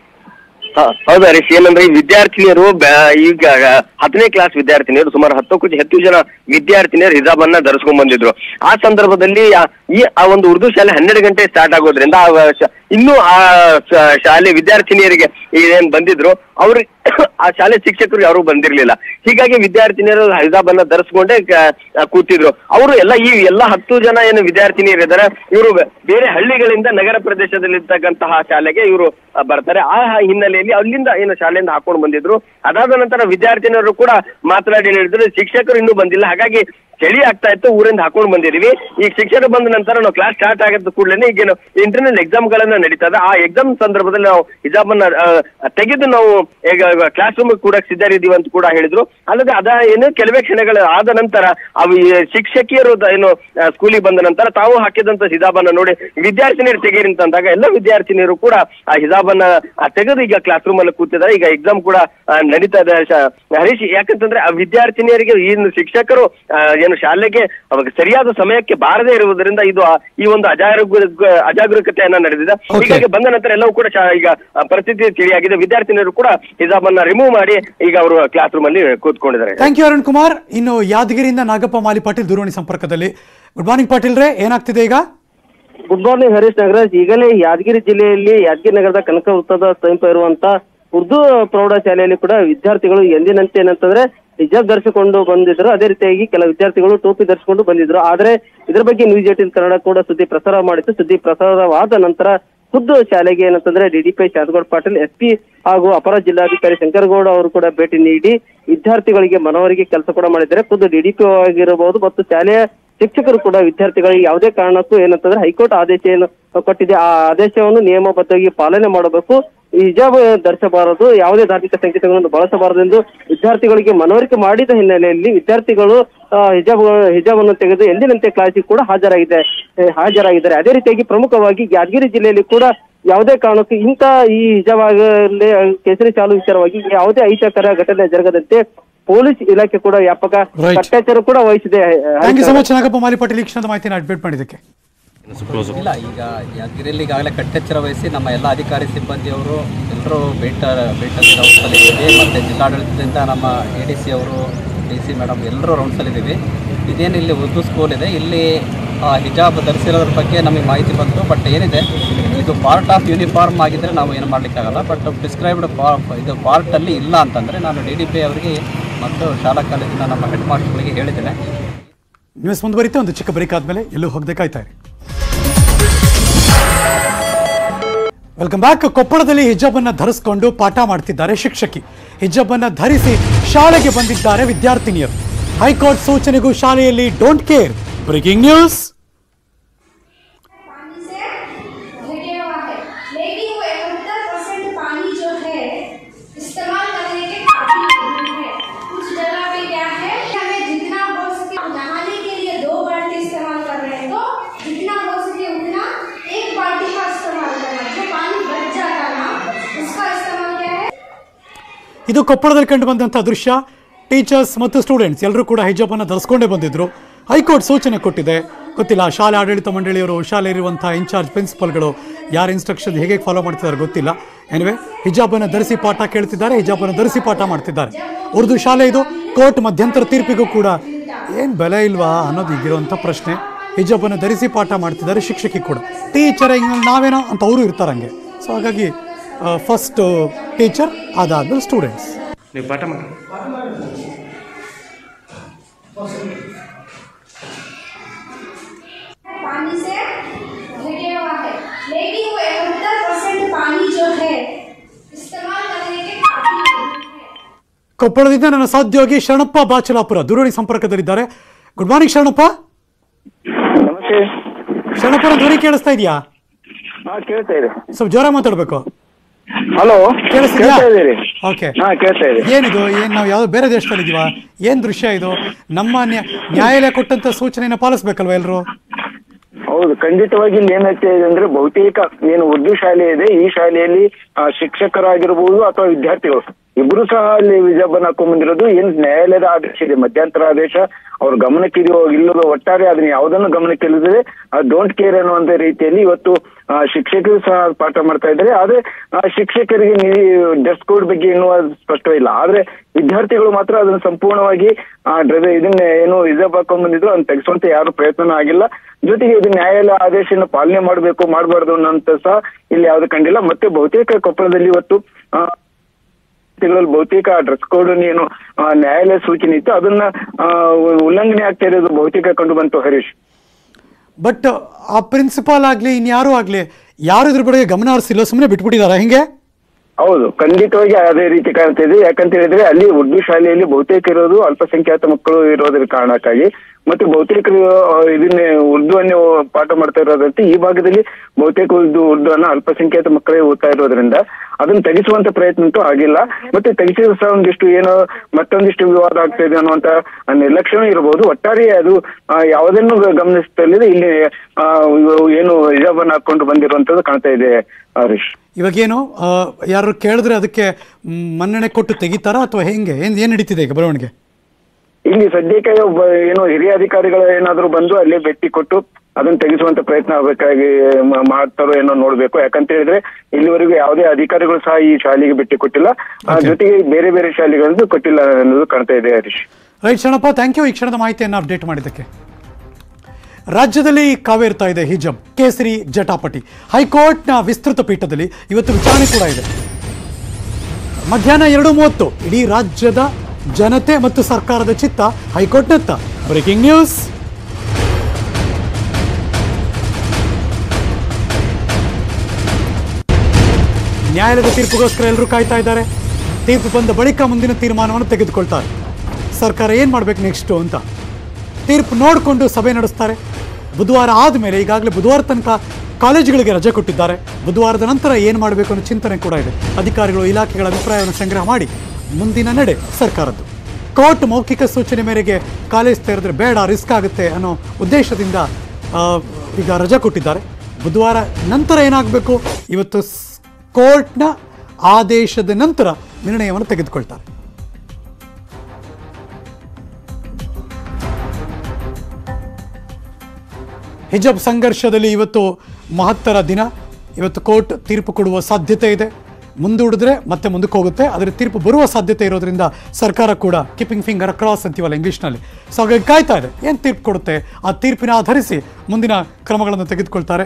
ಹೌದಾ ರೀ ಏನಂದ್ರೆ ಈ ವಿದ್ಯಾರ್ಥಿನಿಯರು ಬ್ಯಾ- ಈಗ ಹತ್ತನೇ ಕ್ಲಾಸ್ ವಿದ್ಯಾರ್ಥಿನಿಯರು ಸುಮಾರು ಹತ್ತಕ್ಕೂ ಹೆಚ್ಚು ಜನ ವಿದ್ಯಾರ್ಥಿನಿಯರು ಹಿಜಾಬ್ ಅನ್ನ ಧರಿಸ್ಕೊಂಡ್ ಬಂದಿದ್ರು ಆ ಸಂದರ್ಭದಲ್ಲಿ ಆ- ಈ ಆ ಒಂದು ಉರ್ದು ಶಾಲೆ ಹನ್ನೆರಡು ಗಂಟೆ ಸ್ಟಾರ್ಟ್ ಆಗೋದ್ರಿಂದ ಆ ಶ- ಇನ್ನೂ ಆ ಶ- ಶಾಲೆ ವಿದ್ಯಾರ್ಥಿನಿಯರಿಗೆ ಏನ್ ಬಂದಿದ್ರು ಅವ್ರು ಆ ಶಾಲೆ ಶಿಕ್ಷಕರು ಯಾರು ಬಂದಿರ್ಲಿಲ್ಲ ಹೀಗಾಗಿ ವಿದ್ಯಾರ್ಥಿನಿಯರು ಹಿಜಾಬ್ ಅನ್ನ ಧರಿಸ್ಕೊಂಡೇ ಕ- ಆ, ಕೂತಿದ್ರು ಅವರು ಎಲ್ಲ ಈ ಎಲ್ಲ ಹತ್ತು ಜನ ಏನು ವಿದ್ಯಾರ್ಥಿನಿಯರು ಇದ್ದಾರೆ ಇವರು ಬೇರೆ ಹಳ್ಳಿಗಳಿಂದ ನಗರ ಪ್ರದೇಶದಲ್ಲಿರ್ತಕ್ಕಂತಹ ಶಾಲೆಗೆ ಇವರು ಬರ್ತಾರೆ ಆ ಹಿನ್ನೆಲೆಯಲ್ಲಿ ಅಲ್ಲಿಂದ ಏನು ಶಾಲೆಯಿಂದ ಹಾಕೊಂಡು ಬಂದಿದ್ರು ಅದಾದ ನಂತರ ವಿದ್ಯಾರ್ಥಿನಿಯರು ಕೂಡ ಮಾತನಾಡಿ ಹೇಳಿದ್ರು ಶಿಕ್ಷಕರು ಇನ್ನೂ ಬಂದಿಲ್ಲ ಹಾಗಾಗಿ ಚಳಿ ಆಗ್ತಾ ಇತ್ತು ಊರಿಂದ ಹಾಕೊಂಡು ಬಂದಿದೀವಿ ಈಗ ಶಿಕ್ಷಕರು ಬಂದ ನಂತರ ನಾವು ಕ್ಲಾಸ್ ಸ್ಟಾರ್ಟ್ ಆಗದ ಕೂಡಲೇ ಈಗೇನು ಇಂಟರ್ನಲ್ ಎಕ್ಸಾಮ್ ಗಳನ್ನ ನಡೀತಾ ಇದೆ ಆ ಎಕ್ಸಾಮ್ ಸಂದರ್ಭದಲ್ಲಿ ನಾವು ಹಿಜಾಬ್ ಅನ್ನ ಆ, ತೆಗೆದು ನಾವು ಈಗ ಕ್ಲಾಸ್ ರೂಮ್ ಕೂಡ ಸಿದ್ಧರಿದ್ದೀವಿ ಅಂತ ಕೂಡ ಹೇಳಿದ್ರು ಅಲ್ಲದೆ ಅದ ಏನು ಕೆಲವೇ ಕ್ಷಣಗಳ ಆದ ನಂತರ ಅವು ಈ ಶಿಕ್ಷಕಿಯರು ದ- ಏನು ಸ್ಕೂಲಿಗೆ ಬಂದ ನಂತರ ತಾವು ಹಾಕಿದಂತ ಹಿಜಾಬ್ ಅನ್ನ ನೋಡಿ ವಿದ್ಯಾರ್ಥಿನಿಯರು ತೆಗೀರಿ ಅಂತ ಅಂದಾಗ ಎಲ್ಲ ವಿದ್ಯಾರ್ಥಿನಿಯರು ಕೂಡ ಆ ಹಿಜಾಬ್ ಅನ್ನ ಆ, ತೆಗೆದು ಈಗ ಕ್ಲಾಸ್ ರೂಮ್ ಅಲ್ಲಿ ಕೂತಿದ್ದಾರೆ ಈಗ ಎಕ್ಸಾಮ್ ಕೂಡ ಆ, ನಡೀತಾ ಇದೆ ಶ- ಹರೀಶ್ ಯಾಕಂತಂದ್ರೆ ಆ ವಿದ್ಯಾರ್ಥಿನಿಯರಿಗೆ ಏನು ಶಿಕ್ಷಕರು ಆ, ಏನು ಶಾಲೆಗೆ ಅವಾಗ ಸರಿಯಾದ ಸಮಯಕ್ಕೆ ಬಾರದೇ ಇರುವುದರಿಂದ ಇದು ಆ- ಈ ಒಂದು ಅಜಾಗರೂಕ ಅಜಾಗರೂಕತೆಯನ್ನ ನಡೆದಿದೆ ಹೀಗಾಗಿ ಬಂದ ನಂತರ ಎಲ್ಲವೂ ಕೂಡ ಶಾ- ಈಗ ಆ, ಪರಿಸ್ಥಿತಿ ತಿಳಿಯಾಗಿದೆ ವಿದ್ಯಾರ್ಥಿನಿಯರು ಕೂಡ ಹಿಜಾಬ್ ಅನ್ನ ರಿಮೂವ್ ಮಾಡಿ ಈಗ ಅವರು ಕ್ಲಾಸ್ ರೂಮ್ ಅಲ್ಲಿ ಕೂತ್ಕೊಂಡಿದ್ದಾರೆ ಥ್ಯಾಂಕ್ ಯು ಅರುಣ್ ಕುಮಾರ್ ಇನ್ನು ಯಾದಗಿರಿಯಿಂದ ನಾಗಪ್ಪ ಮಾಲಿ ಪಾಟೀಲ್ ದೂರವಾಣಿ ಸಂಪರ್ಕದಲ್ಲಿ ಗುಡ್ ಮಾರ್ನಿಂಗ್ ಪಾಟೀಲ್ ರೇ ಏನಾಗ್ತಿದೆ ಈಗ ಗುಡ್ ಮಾರ್ನಿಂಗ್ ಹರೀಶ್ ನಾಗರಾಜ್ ಈಗಲೇ ಯಾದಗಿರಿ ಜಿಲ್ಲೆಯಲ್ಲಿ ಯಾದಗಿರಿ ನಗರದ ಕನಕ ವೃತ್ತದ ಸಮೀಪ ಇರುವಂತ ಉರ್ದು ಪ್ರೌಢಶಾಲೆಯಲ್ಲಿ ಕೂಡ ವಿದ್ಯಾರ್ಥಿಗಳು ಎಂದಿನಂತೆ ಏನಂತಂದ್ರೆ ಹಿಜಾಬ್ ಧರಿಸಿಕೊಂಡು ಬಂದಿದ್ರು ಅದೇ ರೀತಿಯಾಗಿ ಕೆಲ ವಿದ್ಯಾರ್ಥಿಗಳು ಟೋಪಿ ಧರಿಸಿಕೊಂಡು ಬಂದಿದ್ರು ಆದ್ರೆ ಇದ್ರ ಬಗ್ಗೆ ನ್ಯೂಸ್ ಏಟಿನ್ ಕನ್ನಡ ಕೂಡ ಸುದ್ದಿ ಪ್ರಸಾರ ಮಾಡಿತ್ತು ಸುದ್ದಿ ಪ್ರಸಾರವಾದ ನಂತರ ಖುದ್ದು ಶಾಲೆಗೆ ಏನಂತಂದ್ರೆ DDP Sharadagowda Patil S P ಹಾಗೂ ಅಪರ ಜಿಲ್ಲಾಧಿಕಾರಿ ಶಂಕರಗೌಡ ಅವರು ಕೂಡ ಭೇಟಿ ನೀಡಿ ವಿದ್ಯಾರ್ಥಿಗಳಿಗೆ ಮನವರಿಗೆ ಕೆಲಸ ಕೂಡ ಮಾಡಿದ್ದಾರೆ ಖುದ್ದು ಡಿಡಿಪಿ ಆಗಿರಬಹುದು ಮತ್ತು ಶಾಲೆಯ ಶಿಕ್ಷಕರು ಕೂಡ ವಿದ್ಯಾರ್ಥಿಗಳಿಗೆ ಯಾವುದೇ ಕಾರಣಕ್ಕೂ ಏನಂತಂದ್ರೆ ಹೈಕೋರ್ಟ್ ಆದೇಶ ಏನು ಕೊಟ್ಟಿದೆ ಆ ಆದೇಶವನ್ನು ನಿಯಮಬದ್ಧವಾಗಿ ಪಾಲನೆ ಮಾಡಬೇಕು ಈ ಹಿಜಾಬ್ ಧರಿಸಬಾರದು ಯಾವುದೇ ಧಾರ್ಮಿಕ ಸಂಕೇತಗಳನ್ನು ಬಳಸಬಾರದು ಎಂದು ವಿದ್ಯಾರ್ಥಿಗಳಿಗೆ ಮನವರಿಕೆ ಮಾಡಿದ ಹಿನ್ನೆಲೆಯಲ್ಲಿ ವಿದ್ಯಾರ್ಥಿಗಳು ಆ, ಹಿಜಾಬ್ ಹಿಜಾಬ್ ಅನ್ನು ತೆಗೆದು ಎಂದಿನಂತೆ ಕ್ಲಾಸಿಗೆ ಕೂಡ ಹಾಜರಾಗಿದೆ ಏ, ಹಾಜರಾಗಿದ್ದಾರೆ ಅದೇ ರೀತಿಯಾಗಿ ಪ್ರಮುಖವಾಗಿ ಯಾದಗಿರಿ ಜಿಲ್ಲೆಯಲ್ಲಿ ಕೂಡ ಯಾವುದೇ ಕಾರಣಕ್ಕೂ ಇಂಥ ಈ ಹಿಜಾಬ್ ಆಗಲಿ ಕೇಸರಿ ಚಾಲು ವಿಚಾರವಾಗಿ ಯಾವುದೇ ಅಹಿತಕರ ಘಟನೆ ಜರುಗದಂತೆ ಪೊಲೀಸ್ ಇಲಾಖೆ ಕೂಡ ವ್ಯಾಪಕ Right. ಕಟ್ಟೆಚ್ಚರ ಕೂಡ ವಹಿಸಿದೆ thank you so much Nagappa Mali Patil ಈ ಕ್ಷಣದ ಮಾಹಿತಿನ ಅಪ್ಡೇಟ್ ಮಾಡಿದ್ದಕ್ಕೆ ಇಲ್ಲ ಈಗ ಯಾದಗಿರಿಯಲ್ಲಿ ಈಗಾಗಲೇ ಕಟ್ಟೆಚ್ಚರ ವಹಿಸಿ ನಮ್ಮ ಎಲ್ಲ ಅಧಿಕಾರಿ ಸಿಬ್ಬಂದಿಯವರು ಎಲ್ಲರೂ ಭೇಟ ಭೇಟ ರೌಂಡ್ಸಲ್ಲಿದ್ದೀವಿ ಮತ್ತು ಜಿಲ್ಲಾಡಳಿತದಿಂದ ನಮ್ಮ ಎ ಡಿ ಸಿ ಅವರು ಡಿ ಸಿ ಮೇಡಮ್ ಎಲ್ಲರೂ ರೌಂಡ್ಸಲ್ಲಿದ್ದೀವಿ ಇದೇನು ಇಲ್ಲಿ ಉರ್ದು ಸ್ಕೂಲ್ ಇದೆ ಇಲ್ಲಿ ಆ, ಹಿಜಾಬ್ ಧರಿಸಿರೋದ್ರ ಬಗ್ಗೆ ನಮಗೆ ಮಾಹಿತಿ ಬಂತು ಬಟ್ ಏನಿದೆ ಇದು ಪಾರ್ಟ್ ಆಫ್ ಯೂನಿಫಾರ್ಮ್ ಆಗಿದ್ದರೆ ನಾವು ಏನು ಮಾಡಲಿಕ್ಕಾಗಲ್ಲ ಬಟ್ ಪ್ರಿಸ್ಕ್ರೈಬ್ಡ್ ಇದು ಪಾರ್ಟಲ್ಲಿ ಇಲ್ಲ ಅಂತಂದರೆ ನಾನು ಡಿ ಡಿ ಪಿ ಅವರಿಗೆ ಮತ್ತು ಶಾಲಾ ಕಾಲೇಜಿನ ನಮ್ಮ ಹೆಡ್ ಮಾಸ್ಟರ್ಗಳಿಗೆ ಹೇಳಿದ್ದೇನೆ ನ್ಯೂಸ್ ಮುಂದುವರಿತೆ ಒಂದು ಚಿಕ್ಕ ಬ್ರೇಕ್ ಆದ್ಮೇಲೆ ಎಲ್ಲೂ ಹೋಗದೆ ಕಾಯ್ತಾ ಇರಿ ವೆಲ್ಕಮ್ ಬ್ಯಾಕ್ ಕೊಪ್ಪಳದಲ್ಲಿ ಹಿಜಾಬ್ ಅನ್ನ ಧರಿಸಿಕೊಂಡು ಪಾಠ ಮಾಡ್ತಿದ್ದಾರೆ ಶಿಕ್ಷಕಿ ಹಿಜಾಬ್ ಅನ್ನ ಧರಿಸಿ ಶಾಲೆಗೆ ಬಂದಿದ್ದಾರೆ ವಿದ್ಯಾರ್ಥಿನಿಯರು ಹೈಕೋರ್ಟ್ ಸೂಚನೆಗೂ ಶಾಲೆಯಲ್ಲಿ ಡೋಂಟ್ ಕೇರ್ ಬ್ರೇಕಿಂಗ್ ನ್ಯೂಸ್ ढके हुआ है लेकिन वो इकहत्तर परसेंट पानी जो है इस्तेमाल करने के काफी नहीं है कुछ जगह पे क्या है हमें जितना हो सके नहाने के लिए दो बाल्टी इस्तेमाल कर रहे ಇದು ಕೊಪ್ಪಳದಲ್ಲಿ ಕಂಡು ಬಂದಂಥ ದೃಶ್ಯ ಟೀಚರ್ಸ್ ಮತ್ತು ಸ್ಟೂಡೆಂಟ್ಸ್ ಎಲ್ಲರೂ ಕೂಡ ಹಿಜಾಬನ್ನು ಧರಿಸ್ಕೊಂಡೇ ಬಂದಿದ್ರು ಹೈಕೋರ್ಟ್ ಸೂಚನೆ ಕೊಟ್ಟಿದೆ ಗೊತ್ತಿಲ್ಲ ಶಾಲೆ ಆಡಳಿತ ಮಂಡಳಿಯವರು ಶಾಲೆ ಇರುವಂಥ ಇನ್ಚಾರ್ಜ್ ಪ್ರಿನ್ಸಿಪಲ್ಗಳು ಯಾರ ಇನ್ಸ್ಟ್ರಕ್ಷನ್ ಹೇಗೆ ಫಾಲೋ ಮಾಡ್ತಿದ್ದಾರೆ ಗೊತ್ತಿಲ್ಲ ಎನಿವೆ ಹಿಜಾಬನ್ನು ಧರಿಸಿ ಪಾಠ ಕೇಳ್ತಿದ್ದಾರೆ ಹಿಜಾಬನ್ನು ಧರಿಸಿ ಪಾಠ ಮಾಡ್ತಿದ್ದಾರೆ ಉರ್ದು ಶಾಲೆ ಇದು ಕೋರ್ಟ್ ಮಧ್ಯಂತರ ತೀರ್ಪಿಗೂ ಕೂಡ ಏನು ಬೆಲೆ ಇಲ್ವಾ ಅನ್ನೋದು ಈಗಿರುವಂಥ ಪ್ರಶ್ನೆ ಹಿಜಾಬನ್ನು ಧರಿಸಿ ಪಾಠ ಮಾಡ್ತಿದ್ದಾರೆ ಶಿಕ್ಷಕಿ ಕೂಡ ಟೀಚರ್ ಹಿಂಗೆ ನಾವೇನೋ ಅಂತ ಅವರು ಇರ್ತಾರೆ ಹಂಗೆ ಸೊ ಹಾಗಾಗಿ ಫಸ್ಟ್ ಟೀಚರ್ ಅದಾದ್ಮೇಲೆ ಸ್ಟೂಡೆಂಟ್ಸ್ ನೀವು ಪಾಠ ಮಾಡಿ पानी से ढके हुआ है लेकिन वो इकहत्तर परसेंट पानी जो है इस्तेमाल करने के काबिल नहीं है ಕೊಪ್ಪಳದಿಂದ ನನ್ನ ಸಹೋದ್ಯೋಗಿ ಶರಣಪ್ಪ ಬಾಚಲಾಪುರ ದೂರವಾಣಿ ಸಂಪರ್ಕದಲ್ಲಿದ್ದಾರೆ ಗುಡ್ ಮಾರ್ನಿಂಗ್ ಶರಣಪ್ಪ ನಮಸ್ತೆ ಶರಣಪ್ಪನ ಧ್ವನಿ ಕೇಳಿಸ್ತಾ ಇದೆಯಾ ಹಾ ಕೇಳ್ತಾ ಇದೆ ಸ್ವಲ್ಪ ಜೋರ ಮಾತಾಡಬೇಕು ಹಲೋ ಕೇಳಿಸ್ತಿದ್ಯಾ ಕೇಳ್ತಾ ಇದೀರಿ ಓಕೆ ಹಾ ಕೇಳ್ತಾ ಇದೆ ಏನಿದು ಏನ್ ನಾವು ಯಾವ್ದೋ ಬೇರೆ ದೇಶದಲ್ಲಿ ಇದೀವಾ ಏನ್ ದೃಶ್ಯ ಇದು ನಮ್ಮ ನ್ಯಾ- ನ್ಯಾಯಾಲಯ ಕೊಟ್ಟಂತ ಸೂಚನೆಯನ್ನ ಪಾಲಿಸ್ಬೇಕಲ್ವಾ ಎಲ್ರು ಹೌದು ಖಂಡಿತವಾಗಿ ಇಲ್ಲಿ ಏನಾಗ್ತಾ ಇದೆ ಅಂದ್ರೆ ಬಹುತೇಕ ಏನು ಉರ್ದು ಶಾಲೆ ಇದೆ ಈ ಶಾಲೆಯಲ್ಲಿ ಆ, ಶಿಕ್ಷಕರಾಗಿರ್ಬೋದು ಅಥವಾ ವಿದ್ಯಾರ್ಥಿಗಳು ಇಬ್ರು ಸಹ ಅಲ್ಲಿ ವಿಜಾಬನ್ ಹಾಕೊಂಡ್ ಬಂದಿರೋದು ಏನ್ ನ್ಯಾಯಾಲಯದ ಆದೇಶ ಇದೆ ಮಧ್ಯಂತರ ಆದೇಶ ಅವ್ರ ಗಮನಕ್ಕೆ ಇದೆಯೋ ಇಲ್ಲದೋ ಒಟ್ಟಾರೆ ಅದನ್ನ ಯಾವುದನ್ನು ಗಮನಕ್ಕೆ ಇಲ್ಲದೆ ಡೋಂಟ್ ಕೇರ್ ಅನ್ನುವಂತ ರೀತಿಯಲ್ಲಿ ಇವತ್ತು ಆ, ಶಿಕ್ಷಕರು ಸಹ ಪಾಠ ಮಾಡ್ತಾ ಇದ್ದಾರೆ ಆದ್ರೆ ಆ, ಶಿಕ್ಷಕರಿಗೆ ಡ್ರೆಸ್ ಕೋಡ್ ಬಗ್ಗೆ ಇನ್ನೂ ಅದು ಸ್ಪಷ್ಟವಿಲ್ಲ ಆದ್ರೆ ವಿದ್ಯಾರ್ಥಿಗಳು ಮಾತ್ರ ಅದನ್ನ ಸಂಪೂರ್ಣವಾಗಿ ಆ ಡ್ರೆಸ್ ಇದನ್ನ ಏನು ರಿಸರ್ವ್ ಹಾಕೊಂಡ್ ಬಂದಿದ್ರು ಅದನ್ನ ತೆಗೆಸುವಂತ ಯಾರು ಪ್ರಯತ್ನ ಆಗಿಲ್ಲ ಜೊತೆಗೆ ಇದು ನ್ಯಾಯಾಲಯ ಆದೇಶನ ಪಾಲನೆ ಮಾಡಬೇಕು ಮಾಡಬಾರ್ದು ಅನ್ನೋಂತ ಸಹ ಇಲ್ಲಿ ಯಾವ್ದು ಕಂಡಿಲ್ಲ ಮತ್ತೆ ಬಹುತೇಕ ಕೊಪ್ಪಳದಲ್ಲಿ ಇವತ್ತು ಆ, ವಿದ್ಯಾರ್ಥಿಗಳಲ್ಲಿ ಬಹುತೇಕ ಡ್ರೆಸ್ ಕೋಡ್ ಏನು ಆ, ನ್ಯಾಯಾಲಯ ಸೂಚನೆ ಇತ್ತು ಅದನ್ನ ಆ, ಉಲ್ಲಂಘನೆ ಆಗ್ತಾ ಇರೋದು ಬಹುತೇಕ ಕಂಡು ಬಂತು ಹರೀಶ್ ಬಟ್ ಆ ಪ್ರಿನ್ಸಿಪಾಲ್ ಆಗ್ಲಿ ಇನ್ಯಾರೂ ಆಗ್ಲಿ ಯಾರು ಇದ್ರ ಬಗ್ಗೆ ಗಮನ ಹರಿಸಿಲ್ಲ ಸುಮ್ಮನೆ ಬಿಟ್ಬಿಟ್ಟಿದಾರ ಹಿಂಗೆ ಹೌದು ಖಂಡಿತವಾಗಿ ಅದೇ ರೀತಿ ಕಾಣ್ತಾ ಇದೆ ಯಾಕಂತ ಹೇಳಿದ್ರೆ ಅಲ್ಲಿ ಉರ್ದು ಶಾಲೆಯಲ್ಲಿ ಬಹುತೇಕ ಇರೋದು ಅಲ್ಪಸಂಖ್ಯಾತ ಮಕ್ಕಳು ಇರೋದ್ರ ಕಾರಣಕ್ಕಾಗಿ ಮತ್ತೆ ಬಹುತೇಕರು ಆ, ಇದನ್ನೇ ಉರ್ದು ಅನ್ನೇ ಪಾಠ ಮಾಡ್ತಾ ಇರೋದಂತೆ ಈ ಭಾಗದಲ್ಲಿ ಬಹುತೇಕ ಉರ್ದು ಉರ್ದು ಅನ್ನ ಅಲ್ಪಸಂಖ್ಯಾತ ಮಕ್ಕಳೇ ಓದ್ತಾ ಇರೋದ್ರಿಂದ ಅದನ್ನ ತೆಗೆಸುವಂತ ಪ್ರಯತ್ನ ಅಂತೂ ಆಗಿಲ್ಲ ಮತ್ತೆ ತೆಗೆಸಿದ್ರು ಸಹ ಒಂದಿಷ್ಟು ಏನೋ ಮತ್ತೊಂದಿಷ್ಟು ವಿವಾದ ಆಗ್ತಾ ಇದೆ ಅನ್ನುವಂತ ನಿರ್ಲಕ್ಷ್ಯ ಇರಬಹುದು ಒಟ್ಟಾರೆ ಅದು ಆ, ಯಾವುದನ್ನು ಗಮನಿಸ್ತಲ್ಲಿದೆ ಇಲ್ಲಿ ಆ, ಇವು ಏನು ಹಿಜಾಬನ್ನು ಹಾಕೊಂಡು ಬಂದಿರುವಂತದ್ದು ಕಾಣ್ತಾ ಇದೆ ಹರೀಶ್ ಇವಾಗೇನು ಆ, ಯಾರು ಕೇಳಿದ್ರೆ ಅದಕ್ಕೆ ಮ್, ಮನ್ನಣೆ ಕೊಟ್ಟು ತೆಗಿತಾರಾ ಅಥವಾ ಹೆಂಗೆ ಏನ್ ಏನ್ ನಡೀತಿದೆ ಈಗ ಬರವಣಿಗೆ ಇಲ್ಲಿ ಸದ್ಯಕ್ಕೆ ಒಬ್ಬ ಏನು ಹಿರಿಯ ಅಧಿಕಾರಿಗಳು ಏನಾದ್ರು ಬಂದು ಅಲ್ಲೇ ಭೇಟಿ ಕೊಟ್ಟು ಅದನ್ನ ತೆಗೆಸುವಂತ ಪ್ರಯತ್ನ ಆಗ್ಬೇಕಾಗಿ ಮ- ಮಾಡ್ತಾರೋ ಏನೋ ನೋಡ್ಬೇಕು ಯಾಕಂತ ಹೇಳಿದ್ರೆ ಇಲ್ಲಿವರೆಗೂ ಯಾವುದೇ ಅಧಿಕಾರಿಗಳು ಸಹ ಈ ಶಾಲೆಗೆ ಭೇಟಿ ಕೊಟ್ಟಿಲ್ಲ ಆ, ಜೊತೆಗೆ ಬೇರೆ ಬೇರೆ ಶಾಲೆಗಳದ್ದು ಕೊಟ್ಟಿಲ್ಲ ಅನ್ನೋದು ಕಾಣ್ತಾ ಇದೆ Harish right Sharanappa thank you ಈ ಕ್ಷಣದ ಮಾಹಿತಿಯನ್ನು ಅಪ್ಡೇಟ್ ಮಾಡಿದ್ದಕ್ಕೆ ರಾಜ್ಯದಲ್ಲಿ ಕಾವೇರ್ತಾ ಇದೆ ಹಿಜಬ್ ಕೇಸರಿ ಜಟಾಪಟಿ ಹೈಕೋರ್ಟ್ನ ವಿಸ್ತೃತ ಪೀಠದಲ್ಲಿ ಇವತ್ತು ವಿಚಾರಣೆ ಕೂಡ ಇದೆ ಮಧ್ಯಾಹ್ನ ಎರಡು ಮೂವತ್ತು ಇಡೀ ರಾಜ್ಯದ ಜನತೆ ಮತ್ತು ಸರ್ಕಾರದ ಚಿತ್ತ ಹೈಕೋರ್ಟ್ನತ್ತ ಬ್ರೇಕಿಂಗ್ ನ್ಯೂಸ್ ನ್ಯಾಯಾಲಯದ ತೀರ್ಪುಗೋಸ್ಕರ ಎಲ್ಲರೂ ಕಾಯ್ತಾ ಇದ್ದಾರೆ ತೀರ್ಪು ಬಂದ ಬಳಿಕ ಮುಂದಿನ ತೀರ್ಮಾನವನ್ನು ತೆಗೆದುಕೊಳ್ತಾರೆ ಸರ್ಕಾರ ಏನು ಮಾಡಬೇಕು ನೆಕ್ಸ್ಟು ಅಂತ ತೀರ್ಪು ನೋಡಿಕೊಂಡು ಸಭೆ ನಡೆಸ್ತಾರೆ ಬುಧವಾರ ಆದಮೇಲೆ ಈಗಾಗಲೇ ಬುಧವಾರ ತನಕ ಕಾಲೇಜುಗಳಿಗೆ ರಜೆ ಕೊಟ್ಟಿದ್ದಾರೆ ಬುಧವಾರದ ನಂತರ ಏನು ಮಾಡಬೇಕು ಅನ್ನೋ ಚಿಂತನೆ ಕೂಡ ಇದೆ ಅಧಿಕಾರಿಗಳು ಇಲಾಖೆಗಳ ಅಭಿಪ್ರಾಯವನ್ನು ಸಂಗ್ರಹ ಮಾಡಿ ಮುಂದಿನ ನಡೆ ಸರ್ಕಾರದ್ದು ಕೋರ್ಟ್ ಮೌಖಿಕ ಸೂಚನೆ ಮೇರೆಗೆ ಕಾಲೇಜ್ ತೆರೆದ್ರೆ ಬೇಡ ರಿಸ್ಕ್ ಆಗುತ್ತೆ ಅನ್ನೋ ಉದ್ದೇಶದಿಂದ ಆ, ಈಗ ರಜೆ ಕೊಟ್ಟಿದ್ದಾರೆ ಬುಧವಾರ ನಂತರ ಏನಾಗಬೇಕು ಇವತ್ತು ಸ್- ಕೋರ್ಟ್ನ ಆದೇಶದ ನಂತರ ನಿರ್ಣಯವನ್ನು ತೆಗೆದುಕೊಳ್ತಾರೆ ಹಿಜಬ್ ಸಂಘರ್ಷದಲ್ಲಿ ಇವತ್ತು ಮಹತ್ತರ ದಿನ ಇವತ್ತು ಕೋರ್ಟ್ ತೀರ್ಪು ಕೊಡುವ ಸಾಧ್ಯತೆ ಇದೆ ಮುಂದೂಡಿದ್ರೆ ಮತ್ತೆ ಮುಂದಕ್ಕೆ ಹೋಗುತ್ತೆ ಆದರೆ ತೀರ್ಪು ಬರುವ ಸಾಧ್ಯತೆ ಇರೋದ್ರಿಂದ ಸರ್ಕಾರ ಕೂಡ ಕೀಪಿಂಗ್ ಫಿಂಗರ್ ಕ್ರಾಸ್ ಅಂತೀವಲ್ಲ ಇಂಗ್ಲೀಷ್ನಲ್ಲಿ ಸೊ ಹಾಗಾಗಿ ಕಾಯ್ತಾ ಇದೆ ಏನು ತೀರ್ಪು ಕೊಡುತ್ತೆ ಆ ತೀರ್ಪಿನ ಆಧರಿಸಿ ಮುಂದಿನ ಕ್ರಮಗಳನ್ನು ತೆಗೆದುಕೊಳ್ತಾರೆ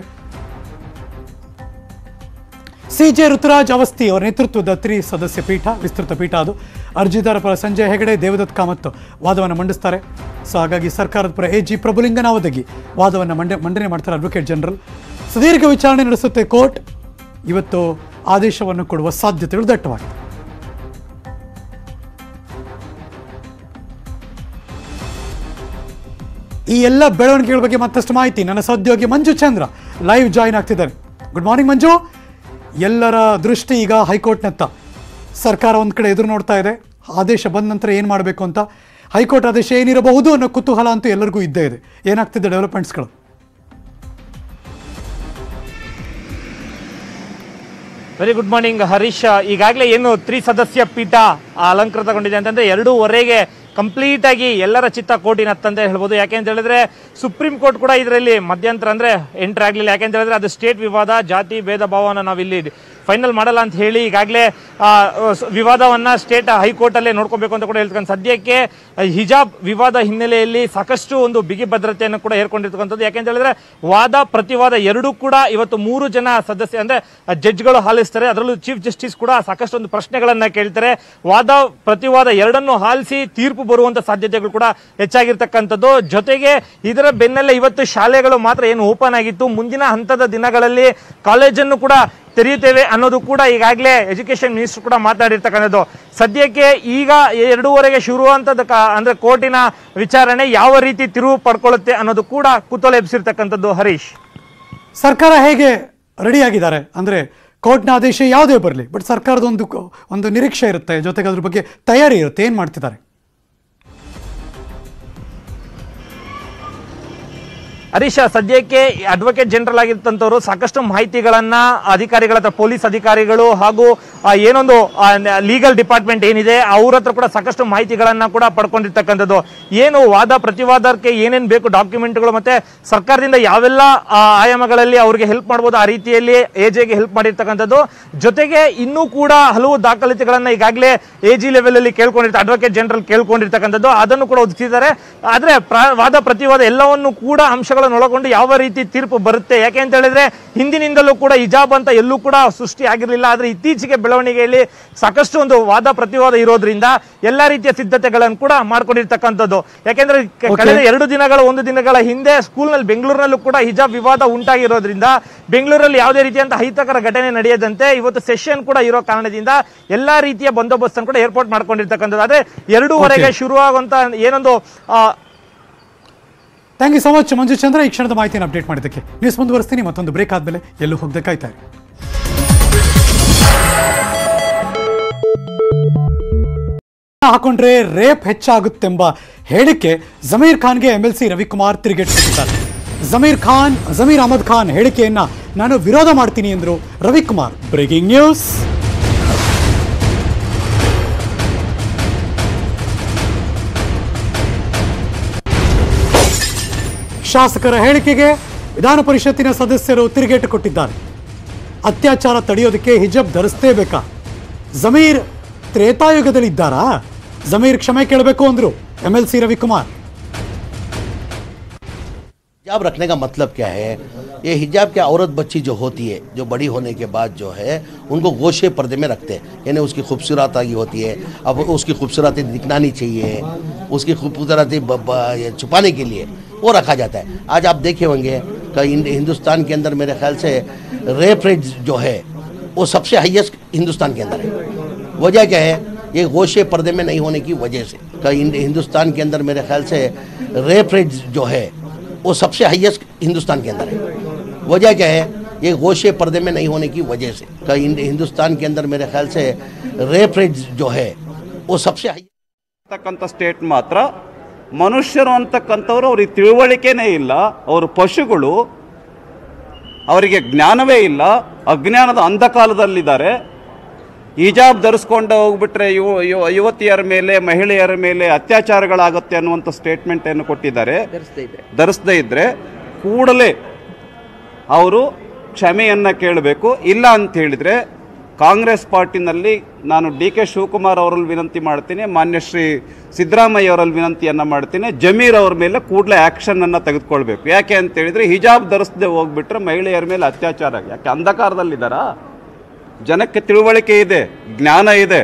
ಸಿ ಜೆ ಋತುರಾಜ್ ಅವಸ್ಥಿ ಅವರ ನೇತೃತ್ವದ ತ್ರಿ ಸದಸ್ಯ ಪೀಠ ವಿಸ್ತೃತ ಪೀಠ ಅದು ಅರ್ಜಿದಾರ ಪರ ಸಂಜಯ್ ಹೆಗಡೆ ದೇವದತ್ ಕಾಮತ್ ವಾದವನ್ನು ಮಂಡಿಸ್ತಾರೆ ಸೊ ಹಾಗಾಗಿ ಸರ್ಕಾರದ ಪರ ಎ ಜಿ ಪ್ರಭುಲಿಂಗನಾವದಗಿ ವಾದವನ್ನು ಮಂಡ ಮಂಡನೆ ಮಾಡ್ತಾರೆ ಅಡ್ವೊಕೇಟ್ ಜನರಲ್ ಸುದೀರ್ಘ ವಿಚಾರಣೆ ನಡೆಸುತ್ತೆ ಕೋರ್ಟ್ ಇವತ್ತು ಆದೇಶವನ್ನು ಕೊಡುವ ಸಾಧ್ಯತೆಗಳು ದಟ್ಟವಾಗಿದೆ ಈ ಎಲ್ಲ ಬೆಳವಣಿಗೆಗಳ ಬಗ್ಗೆ ಮತ್ತಷ್ಟು ಮಾಹಿತಿ ನನ್ನ ಸಹೋದ್ಯೋಗಿ ಮಂಜು ಚಂದ್ರ ಲೈವ್ ಜಾಯಿನ್ ಆಗ್ತಿದ್ದಾರೆ ಗುಡ್ ಮಾರ್ನಿಂಗ್ ಮಂಜು ಎಲ್ಲರ ದೃಷ್ಟಿ ಈಗ ಹೈಕೋರ್ಟ್ನತ್ತ ಸರ್ಕಾರ ಒಂದು ಕಡೆ ಎದುರು ನೋಡ್ತಾ ಇದೆ ಆದೇಶ ಬಂದ ನಂತರ ಏನು ಮಾಡಬೇಕು ಅಂತ ಹೈಕೋರ್ಟ್ ಆದೇಶ ಏನಿರಬಹುದು ಅನ್ನೋ ಕುತೂಹಲ ಅಂತೂ ಎಲ್ಲರಿಗೂ ಇದ್ದೇ ಇದೆ ಏನಾಗ್ತಿದೆ ಡೆವಲಪ್ಮೆಂಟ್ಸ್ಗಳು ವೆರಿ ಗುಡ್ ಮಾರ್ನಿಂಗ್ ಹರೀಶ್ ಈಗಾಗಲೇ ಏನು ತ್ರಿಸದಸ್ಯ ಪೀಠ ಅಲಂಕೃತಗೊಂಡಿದೆ ಅಂತಂದ್ರೆ ಎರಡೂವರೆಗೆ ಕಂಪ್ಲೀಟ್ ಆಗಿ ಎಲ್ಲರ ಚಿತ್ತ ಕೋಟಿನತ್ತಂತ ಹೇಳ್ಬೋದು ಯಾಕೆ ಅಂತ ಹೇಳಿದ್ರೆ ಸುಪ್ರೀಂ ಕೋರ್ಟ್ ಕೂಡ ಇದರಲ್ಲಿ ಮಧ್ಯಂತರ ಅಂದ್ರೆ ಎಂಟರ್ ಆಗಲಿಲ್ಲ ಯಾಕೆ ಅಂತ ಹೇಳಿದ್ರೆ ಅದು ಸ್ಟೇಟ್ ವಿವಾದ ಜಾತಿ ಭೇದ ಭಾವನ ನಾವಿಲ್ಲಿ ಫೈನಲ್ ಮಾಡಲ್ಲ ಅಂತ ಹೇಳಿ ಈಗಾಗಲೇ ವಿವಾದವನ್ನ ಸ್ಟೇಟ್ ಹೈಕೋರ್ಟ್ ಅಲ್ಲೇ ನೋಡ್ಕೋಬೇಕು ಅಂತ ಕೂಡ ಹೇಳ್ತಕ್ಕಂಥ ಸದ್ಯಕ್ಕೆ ಆ, ಹಿಜಾಬ್ ವಿವಾದ ಹಿನ್ನೆಲೆಯಲ್ಲಿ ಸಾಕಷ್ಟು ಒಂದು ಬಿಗಿ ಭದ್ರತೆಯನ್ನು ಕೂಡ ಏರ್ಕೊಂಡಿರ್ತಕ್ಕಂಥದ್ದು ಯಾಕೆ ಅಂತ ಹೇಳಿದ್ರೆ ವಾದ ಪ್ರತಿವಾದ ಎರಡೂ ಕೂಡ ಇವತ್ತು ಮೂರು ಜನ ಸದಸ್ಯ ಅಂದ್ರೆ ಜಡ್ಜ್ಗಳು ಹಾಲಿಸ್ತಾರೆ ಅದರಲ್ಲೂ ಚೀಫ್ ಜಸ್ಟಿಸ್ ಕೂಡ ಸಾಕಷ್ಟು ಒಂದು ಪ್ರಶ್ನೆಗಳನ್ನ ಕೇಳ್ತಾರೆ ವಾದ ಪ್ರತಿವಾದ ಎರಡನ್ನು ಹಾಲಿಸಿ ತೀರ್ಪು ಬರುವಂತ ಸಾಧ್ಯತೆಗಳು ಕೂಡ ಹೆಚ್ಚಾಗಿರ್ತಕ್ಕಂಥದ್ದು ಜೊತೆಗೆ ಇದರ ಬೆನ್ನಲ್ಲೇ ಇವತ್ತು ಶಾಲೆಗಳು ಮಾತ್ರ ಏನು ಓಪನ್ ಆಗಿತ್ತು ಮುಂದಿನ ಹಂತದ ದಿನಗಳಲ್ಲಿ ಕಾಲೇಜನ್ನು ಕೂಡ ತೆರೆಯುತ್ತೇವೆ ಅನ್ನೋದು ಕೂಡ ಈಗಾಗಲೇ ಎಜುಕೇಶನ್ ಮಿನಿಸ್ಟರ್ ಕೂಡ ಮಾತನಾಡಿರ್ತಕ್ಕಂಥದ್ದು ಸದ್ಯಕ್ಕೆ ಈಗ ಎರಡೂವರೆಗೆ ಶುರುವಂತದ್ದು ಅಂದ್ರೆ ಕೋರ್ಟಿನ ವಿಚಾರಣೆ ಯಾವ ರೀತಿ ತಿರುವು ಪಡ್ಕೊಳ್ಳುತ್ತೆ ಅನ್ನೋದು ಕೂಡ ಕುತೂಹಲ ಎಬ್ಸಿರ್ತಕ್ಕಂಥದ್ದು ಹರೀಶ್ ಸರ್ಕಾರ ಹೇಗೆ ರೆಡಿಯಾಗಿದ್ದಾರೆ ಅಂದರೆ ಕೋರ್ಟ್ನ ಆದೇಶ ಯಾವುದೇ ಬರಲಿ ಬಟ್ ಸರ್ಕಾರದ ಒಂದು ಒಂದು ನಿರೀಕ್ಷೆ ಇರುತ್ತೆ ಜೊತೆಗೆ ಅದ್ರ ಬಗ್ಗೆ ತಯಾರಿ ಇರುತ್ತೆ ಏನು ಮಾಡ್ತಿದ್ದಾರೆ ಹರೀಶ ಸದ್ಯಕ್ಕೆ ಅಡ್ವೊಕೇಟ್ ಜನರಲ್ ಆಗಿರ್ತಂಥವ್ರು ಸಾಕಷ್ಟು ಮಾಹಿತಿಗಳನ್ನ ಅಧಿಕಾರಿಗಳ ಹತ್ರ ಪೊಲೀಸ್ ಅಧಿಕಾರಿಗಳು ಹಾಗೂ ಆ, ಏನೊಂದು ಲೀಗಲ್ ಡಿಪಾರ್ಟ್ಮೆಂಟ್ ಏನಿದೆ ಅವ್ರ ಹತ್ರ ಕೂಡ ಸಾಕಷ್ಟು ಮಾಹಿತಿಗಳನ್ನ ಕೂಡ ಪಡ್ಕೊಂಡಿರ್ತಕ್ಕಂಥದ್ದು ಏನು ವಾದ ಪ್ರತಿವಾದಕ್ಕೆ ಏನೇನು ಬೇಕು ಡಾಕ್ಯುಮೆಂಟ್ಗಳು ಮತ್ತೆ ಸರ್ಕಾರದಿಂದ ಯಾವೆಲ್ಲ ಆ, ಆಯಾಮಗಳಲ್ಲಿ ಅವ್ರಿಗೆ ಹೆಲ್ಪ್ ಮಾಡ್ಬೋದು ಆ ರೀತಿಯಲ್ಲಿ ಎಜೆಗೆ ಹೆಲ್ಪ್ ಮಾಡಿರ್ತಕ್ಕಂಥದ್ದು ಜೊತೆಗೆ ಇನ್ನೂ ಕೂಡ ಹಲವು ದಾಖಲಾತಿಗಳನ್ನ ಈಗಾಗಲೇ ಎ ಜಿ ಲೆವೆಲ್ ಅಲ್ಲಿ ಕೇಳ್ಕೊಂಡಿರ್ತಾರೆ ಅಡ್ವೊಕೇಟ್ ಜನರಲ್ ಕೇಳ್ಕೊಂಡಿರ್ತಕ್ಕಂಥದ್ದು ಅದನ್ನು ಕೂಡ ಒದಗಿಸಿದ್ದಾರೆ ಆದ್ರೆ ಪ್ರ- ವಾದ ಪ್ರತಿವಾದ ಎಲ್ಲವನ್ನು ಕೂಡ ಅಂಶಗಳನ್ನು ಒಳಗೊಂಡು ಯಾವ ರೀತಿ ತೀರ್ಪು ಬರುತ್ತೆ ಯಾಕೆ ಅಂತ ಹೇಳಿದ್ರೆ ಹಿಂದಿನಿಂದಲೂ ಕೂಡ ಹಿಜಾಬ್ ಅಂತ ಎಲ್ಲೂ ಕೂಡ ಸೃಷ್ಟಿ ಆಗಿರಲಿಲ್ಲ ಆದ್ರೆ ಇತ್ತೀಚೆಗೆ ಬೆಳವಣಿಗೆಯಲ್ಲಿ ಸಾಕಷ್ಟು ಒಂದು ವಾದ ಪ್ರತಿವಾದ ಇರೋದ್ರಿಂದ ಎಲ್ಲಾ ರೀತಿಯ ಸಿದ್ಧತೆಗಳನ್ನು ಕೂಡ ಮಾಡ್ಕೊಂಡಿರ್ತಕ್ಕಂಥದ್ದು ಯಾಕೆಂದ್ರೆ ಕ- ಕಳೆದ ಎರಡು ದಿನಗಳ ಒಂದು ದಿನಗಳ ಹಿಂದೆ ಸ್ಕೂಲ್ನಲ್ಲಿ ಬೆಂಗಳೂರಿನಲ್ಲೂ ಕೂಡ ಹಿಜಾಬ್ ವಿವಾದ ಉಂಟಾಗಿರೋದ್ರಿಂದ ಬೆಂಗಳೂರಲ್ಲಿ ಯಾವುದೇ ರೀತಿಯಂತ ಅಹಿತಕರ ಘಟನೆ ನಡೆಯದಂತೆ ಇವತ್ತು ಸೆಷನ್ ಕೂಡ ಇರೋ ಕಾರಣದಿಂದ ಎಲ್ಲಾ ರೀತಿಯ ಬಂದೋಬಸ್ತನ್ನು ಕೂಡ ಏರ್ಪಾಟ್ ಮಾಡ್ಕೊಂಡಿರ್ತಕ್ಕಂಥದ್ದು ಆದ್ರೆ ಎರಡೂವರೆಗೆ Okay. ಶುರುವಾಗುವಂತ ಏನೊಂದು ಆ, thank you so much Manju Chandra ಈ ಕ್ಷಣದ ಮಾಹಿತಿಯನ್ನು ಅಪ್ಡೇಟ್ ಮಾಡಿದ್ದಕ್ಕೆ ನ್ಯೂಸ್ ಮುಂದುವರಿಸ್ತೀನಿ ಮತ್ತೊಂದು ಬ್ರೇಕ್ ಆದಮೇಲೆ ಎಲ್ಲೂ ಹೋಗದೆ ಕಾಯ್ತಾ ಇರಿ. ಹಾಕೊಂಡ್ರೆ ರೇಪ್ ಹೆಚ್ಚಾಗುತ್ತೆಂಬ ಹೇಳಿಕೆ ಜಮೀರ್ ಖಾನ್ಗೆ ಎಂ ಎಲ್ ಸಿ ರವಿಕುಮಾರ್ ತಿರುಗೇಟಿಸಿದ್ದಾರೆ ಜಮೀರ್ ಖಾನ್ ಜಮೀರ್ ಅಹಮದ್ ಖಾನ್ ಹೇಳಿಕೆಯನ್ನ ನಾನು ವಿರೋಧ ಮಾಡ್ತೀನಿ ಎಂದರು ರವಿಕುಮಾರ್ ಬ್ರೇಕಿಂಗ್ ನ್ಯೂಸ್ ಶಾಸಕರ ಹೇಳಿಕೆಗೆ ವಿಧಾನ ಪರಿಷತ್ತಿನ ಸದಸ್ಯರು ತಿರುಗೇಟು ಕೊಟ್ಟಿದ್ದಾರೆ ಅತ್ಯಾಚಾರ ತಡೆಯೋದಕ್ಕೆ ಹಿಜಬ್ ಧರಿಸ್ತೇಬೇಕಾ ಜಮೀರ್ ತ್ರೇತಾಯುಗದಲ್ಲಿದ್ದಾರಾ ಜಮೀರ್ ಕ್ಷಮೆ ಕೇಳಬೇಕು ಅಂದ್ರು ಎಂ ಎಲ್ ಸಿ ರವಿಕುಮಾರ್ हिजाब रखने का मतलब क्या है ये हिजाब क्या औरत बच्ची जो होती है जो बड़ी होने के बाद जो है उनको गोशे पर्दे में रखते हैं यानी उसकी खूबसूरत आगी होती है अब उसकी खूबसूरती दिखनानी चाहिए उसकी खूबसूरती ब- ब- ये छुपाने के लिए वो रखा जाता है आज आप देखे होंगे कि हिंद- हिंदुस्तान के अंदर मेरे ख्याल से रेप रेट जो है वो सबसे हाईएस्ट हिंदुस्तान के अंदर है वजह क्या है ये गोशे पर्दे में नहीं होने की वजह से कि हिंद- हिंदुस्तान के अंदर मेरे ख्याल से रेप रेट जो है वो सबसे हाईएस्ट हिंदुस्तान के अंदर है वजह क्या है ये गोशे पर्दे में नहीं होने की वजह से कि हिंद- हिंदुस्तान के अंदर मेरे ख्याल से रेप रेट जो है वो सबसे हाई ಅಂತಕ್ಕಂಥ ಸ್ಟೇಟ್ ಮಾತ್ರ ಮನುಷ್ಯರು ಅಂತಕ್ಕಂಥವ್ರು ಅವ್ರಿಗೆ ತಿಳುವಳಿಕೆನೇ ಇಲ್ಲ ಅವರು ಪಶುಗಳು ಅವರಿಗೆ ಜ್ಞಾನವೇ ಇಲ್ಲ ಅಜ್ಞಾನದ ಅಂಧಕಾಲದಲ್ಲಿದ್ದಾರೆ ಹಿಜಾಬ್ ಧರಿಸ್ಕೊಂಡು ಹೋಗ್ಬಿಟ್ರೆ ಯುವ ಯುವ ಯುವತಿಯರ ಮೇಲೆ ಮಹಿಳೆಯರ ಮೇಲೆ ಅತ್ಯಾಚಾರಗಳಾಗುತ್ತೆ ಅನ್ನುವಂಥ ಸ್ಟೇಟ್ಮೆಂಟನ್ನು ಕೊಟ್ಟಿದ್ದಾರೆ ಧರಿಸದೇ ಇದ್ದರೆ ಕೂಡಲೇ ಅವರು ಕ್ಷಮೆಯನ್ನು ಕೇಳಬೇಕು ಇಲ್ಲ ಅಂತ ಹೇಳಿದರೆ ಕಾಂಗ್ರೆಸ್ ಪಾರ್ಟಿನಲ್ಲಿ ನಾನು ಡಿ ಕೆ ಶಿವಕುಮಾರ್ ಅವರಲ್ಲಿ ವಿನಂತಿ ಮಾಡ್ತೀನಿ ಮಾನ್ಯ ಶ್ರೀ ಸಿದ್ದರಾಮಯ್ಯ ಅವರಲ್ಲಿ ವಿನಂತಿಯನ್ನು ಮಾಡ್ತೀನಿ ಜಮೀರ್ ಅವ್ರ ಮೇಲೆ ಕೂಡಲೇ ಆ್ಯಕ್ಷನನ್ನು ತೆಗೆದುಕೊಳ್ಬೇಕು ಯಾಕೆ ಅಂತ ಹೇಳಿದರೆ ಹಿಜಾಬ್ ಧರಿಸದೆ ಹೋಗ್ಬಿಟ್ರೆ ಮಹಿಳೆಯರ ಮೇಲೆ ಅತ್ಯಾಚಾರ ಯಾಕೆ ಅಂಧಕಾರದಲ್ಲಿದ್ದಾರಾ ಜನಕ್ಕೆ ತಿಳುವಳಿಕೆ ಇದೆ ಜ್ಞಾನ ಇದೆ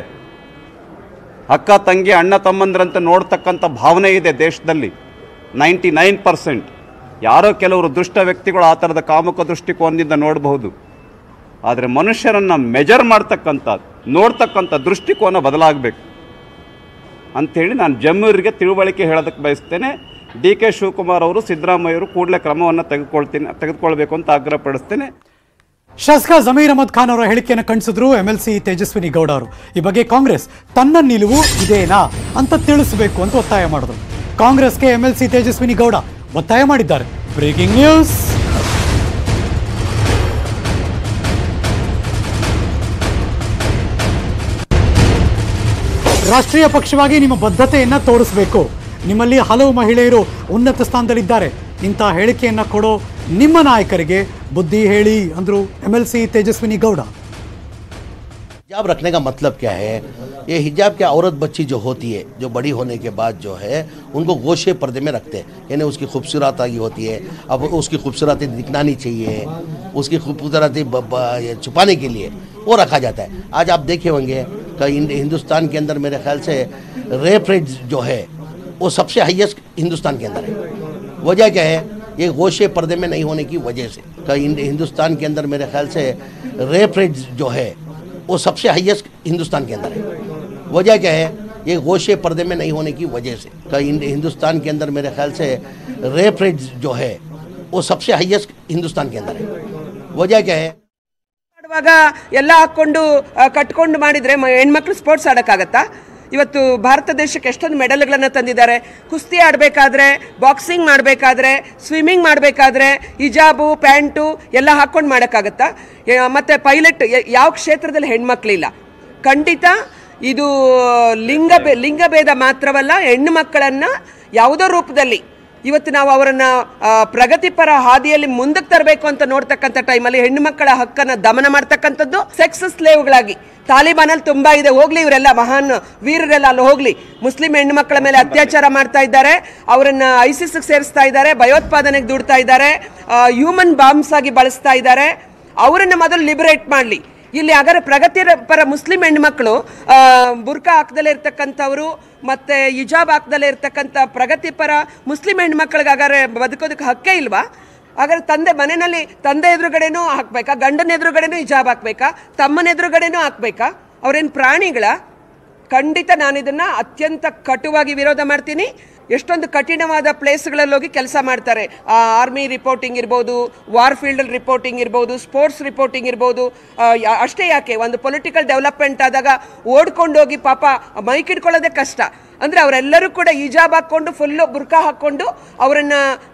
ಅಕ್ಕ ತಂಗಿ ಅಣ್ಣ ತಮ್ಮಂದ್ರಂತೆ ನೋಡ್ತಕ್ಕಂಥ ಭಾವನೆ ಇದೆ ದೇಶದಲ್ಲಿ ನೈಂಟಿ ನೈನ್ ಪರ್ಸೆಂಟ್ ಯಾರೋ ಕೆಲವರು ದುಷ್ಟ ವ್ಯಕ್ತಿಗಳು ಆ ಥರದ ಕಾಮುಕ ದೃಷ್ಟಿಕೋನದಿಂದ ನೋಡಬಹುದು ಆದರೆ ಮನುಷ್ಯರನ್ನು ಮೆಜರ್ ಮಾಡ್ತಕ್ಕಂಥ ನೋಡ್ತಕ್ಕಂಥ ದೃಷ್ಟಿಕೋನ ಬದಲಾಗಬೇಕು ಅಂಥೇಳಿ ನಾನು ಜಮ್ಮೂರಿಗೆ ತಿಳುವಳಿಕೆ ಹೇಳೋದಕ್ಕೆ ಬಯಸ್ತೇನೆ ಡಿ ಕೆ ಶಿವಕುಮಾರ್ ಅವರು ಸಿದ್ದರಾಮಯ್ಯವರು ಕೂಡಲೇ ಕ್ರಮವನ್ನು ತೆಗೆದುಕೊಳ್ತೀನಿ ತೆಗೆದುಕೊಳ್ಬೇಕು ಅಂತ ಆಗ್ರಹಪಡಿಸ್ತೇನೆ ಶಾಸಕ ಜಮೀರ್ ಅಹಮದ್ ಖಾನ್ ಅವರ ಹೇಳಿಕೆಯನ್ನು ಖಂಡಿಸಿದ್ರು M L C Tejaswini Gowda ಅವರು ಈ ಬಗ್ಗೆ ಕಾಂಗ್ರೆಸ್ ತನ್ನ ನಿಲುವು ಇದೇನಾ ಅಂತ ತಿಳಿಸಬೇಕು ಅಂತ ಒತ್ತಾಯ ಮಾಡಿದ್ರು ಕಾಂಗ್ರೆಸ್ಗೆ M L C Tejaswini Gowda ಒತ್ತಾಯ ಮಾಡಿದ್ದಾರೆ ಬ್ರೇಕಿಂಗ್ ನ್ಯೂಸ್ ರಾಷ್ಟ್ರೀಯ ಪಕ್ಷವಾಗಿ ನಿಮ್ಮ ಬದ್ಧತೆಯನ್ನ ತೋರಿಸಬೇಕು ನಿಮ್ಮಲ್ಲಿ ಹಲವು ಮಹಿಳೆಯರು ಉನ್ನತ ಸ್ಥಾನದಲ್ಲಿದ್ದಾರೆ ಇಂಥ ಹೇಳಿಕೆಯನ್ನ ಕೊಡೋ ನಿಮ್ಮ ನಾಯಕರಿಗೆ ಬುದ್ಧಿ ಹೇಳಿ ಅಂದ್ರು M L C Tejaswini Gowda हिजाब रखने का मतलब क्या है ये हिजाब क्या औरत बच्ची जो होती है जो बड़ी होने के बाद जो है उनको गोशे पर्दे में रखते हैं यानी उसकी खूबसूरत आगी होती है अब उसकी खूबसूरती दिखनानी चाहिए उसकी खूबसूरती ब- ब- ये छुपाने के लिए वो रखा जाता है आज आप देखे होंगे कि हिंद- हिंदुस्तान के अंदर मेरे ख्याल से रेप रेट जो है वो सबसे हाईएस्ट हिंदुस्तान के अंदर है वजह क्या है ये गोशे पर्दे में नहीं होने की वजह से कि हिंद- हिंदुस्तान के अंदर मेरे ख्याल से रेप रेट जो है वो सबसे हाईएस्ट हिंदुस्तान के अंदर है वजह क्या है ये गोशे पर्दे में नहीं होने की वजह से कि हिंद- हिंदुस्तान के अंदर मेरे ख्याल से रेप रेट जो है वो सबसे हाईएस्ट हिंदुस्तान के अंदर है वजह क्या है ಮಾಡುವಾಗ ಎಲ್ಲ ಹಾಕ್ಕೊಂಡು ಆ, ಕಟ್ಕೊಂಡು ಮಾಡಿದ್ರೆ ಮ- ಹೆಣ್ಮಕ್ಳು ಸ್ಪೋರ್ಟ್ಸ್ ಆಡೋಕ್ಕಾಗತ್ತಾ ಇವತ್ತು ಭಾರತ ದೇಶಕ್ಕೆ ಎಷ್ಟೊಂದು ಮೆಡಲ್ಗಳನ್ನು ತಂದಿದ್ದಾರೆ ಕುಸ್ತಿ ಆಡಬೇಕಾದ್ರೆ ಬಾಕ್ಸಿಂಗ್ ಮಾಡಬೇಕಾದ್ರೆ ಸ್ವಿಮ್ಮಿಂಗ್ ಮಾಡಬೇಕಾದ್ರೆ ಹಿಜಾಬು ಪ್ಯಾಂಟು ಎಲ್ಲ ಹಾಕ್ಕೊಂಡು ಮಾಡೋಕ್ಕಾಗತ್ತಾ ಯಾ- ಮತ್ತೆ ಪೈಲಟ್ ಯಾವ ಕ್ಷೇತ್ರದಲ್ಲಿ ಹೆಣ್ಮಕ್ಳಿಲ್ಲ ಖಂಡಿತ ಇದು ಲಿಂಗ ಬೆ- ಲಿಂಗಭೇದ ಮಾತ್ರವಲ್ಲ ಹೆಣ್ಣು ಮಕ್ಕಳನ್ನು ಯಾವುದೋ ರೂಪದಲ್ಲಿ ಇವತ್ತು ನಾವು ಅವರನ್ನ ಆ, ಪ್ರಗತಿಪರ ಹಾದಿಯಲ್ಲಿ ಮುಂದಕ್ಕೆ ತರಬೇಕು ಅಂತ ನೋಡ್ತಕ್ಕಂಥ ಟೈಮಲ್ಲಿ ಹೆಣ್ಣು ಮಕ್ಕಳ ಹಕ್ಕನ್ನ ದಮನ ಮಾಡ್ತಕ್ಕಂಥದ್ದು ಸೆಕ್ಸ್ ಸ್ಲೇವ್ಗಳಾಗಿ ತಾಲಿಬಾನಲ್ಲಿ ತುಂಬಾ ಇದೆ ಹೋಗ್ಲಿ ಇವರೆಲ್ಲ ಮಹಾನ್ ವೀರರೆಲ್ಲ ಅಲ್ಲಿ ಹೋಗ್ಲಿ ಮುಸ್ಲಿಂ ಹೆಣ್ಣು ಮಕ್ಕಳ ಮೇಲೆ ಅತ್ಯಾಚಾರ ಮಾಡ್ತಾ ಇದ್ದಾರೆ ಅವರನ್ನ ಐಸಿಸ್ ಸೇರಿಸ್ತಾ ಇದ್ದಾರೆ ಭಯೋತ್ಪಾದನೆಗೆ ದುಡ್ತಾ ಇದ್ದಾರೆ ಹ್ಯೂಮನ್ ಬಾಂಬ್ಸ್ ಆಗಿ ಬಳಸ್ತಾ ಇದ್ದಾರೆ ಅವರನ್ನ ಮೊದಲು ಲಿಬರೇಟ್ ಮಾಡಲಿ ಇಲ್ಲಿ ಅಗರ ಪ್ರಗತಿ ಪರ ಮುಸ್ಲಿಂ ಹೆಣ್ಮಕ್ಳು ಆ, ಬುರ್ಕಾ ಹಾಕ್ದಲೇ ಇರ್ತಕ್ಕಂಥವ್ರು ಮತ್ತೆ ಹಿಜಾಬ್ ಹಾಕ್ದಲೇ ಇರ್ತಕ್ಕಂಥ ಪ್ರಗತಿಪರ ಮುಸ್ಲಿಂ ಹೆಣ್ಮಕ್ಳಿಗೆ ಹಾಗಾದ್ರೆ ಬದುಕೋದಕ್ಕೆ ಹಕ್ಕೇ ಇಲ್ವಾ ಹಾಗಾದ್ರೆ ತಂದೆ ಮನೆಯಲ್ಲಿ ತಂದೆ ಎದುರುಗಡೆನೂ ಹಾಕ್ಬೇಕಾ ಗಂಡನ ಎದುರುಗಡೆನೂ ಹಿಜಾಬ್ ಹಾಕ್ಬೇಕಾ ತಮ್ಮನ ಎದುರುಗಡೆನೂ ಹಾಕ್ಬೇಕಾ ಅವ್ರೇನು ಪ್ರಾಣಿಗಳ ಖಂಡಿತ ನಾನು ಇದನ್ನ ಅತ್ಯಂತ ಕಟುವಾಗಿ ವಿರೋಧ ಮಾಡ್ತೀನಿ ಎಷ್ಟೊಂದು ಕಠಿಣವಾದ ಪ್ಲೇಸ್ಗಳಲ್ಲಿ ಹೋಗಿ ಕೆಲಸ ಮಾಡ್ತಾರೆ ಆರ್ಮಿ ರಿಪೋರ್ಟಿಂಗ್ ಇರ್ಬೋದು ವಾರ್ ಫೀಲ್ಡ್ ರಿಪೋರ್ಟಿಂಗ್ ಇರ್ಬೋದು ಸ್ಪೋರ್ಟ್ಸ್ ರಿಪೋರ್ಟಿಂಗ್ ಇರ್ಬೋದು ಆ, ಯಾ- ಅಷ್ಟೇ ಯಾಕೆ ಒಂದು ಪೊಲಿಟಿಕಲ್ ಡೆವಲಪ್ಮೆಂಟ್ ಆದಾಗ ಓಡ್ಕೊಂಡೋಗಿ ಪಾಪ ಮೈಕ್ ಇಟ್ಕೊಳ್ಳೋದೇ ಕಷ್ಟ ಅಂದರೆ ಅವರೆಲ್ಲರೂ ಕೂಡ ಹಿಜಾಬ್ ಹಾಕ್ಕೊಂಡು ಫುಲ್ಲು ಬುರ್ಕಾ ಹಾಕ್ಕೊಂಡು ಅವರನ್ನ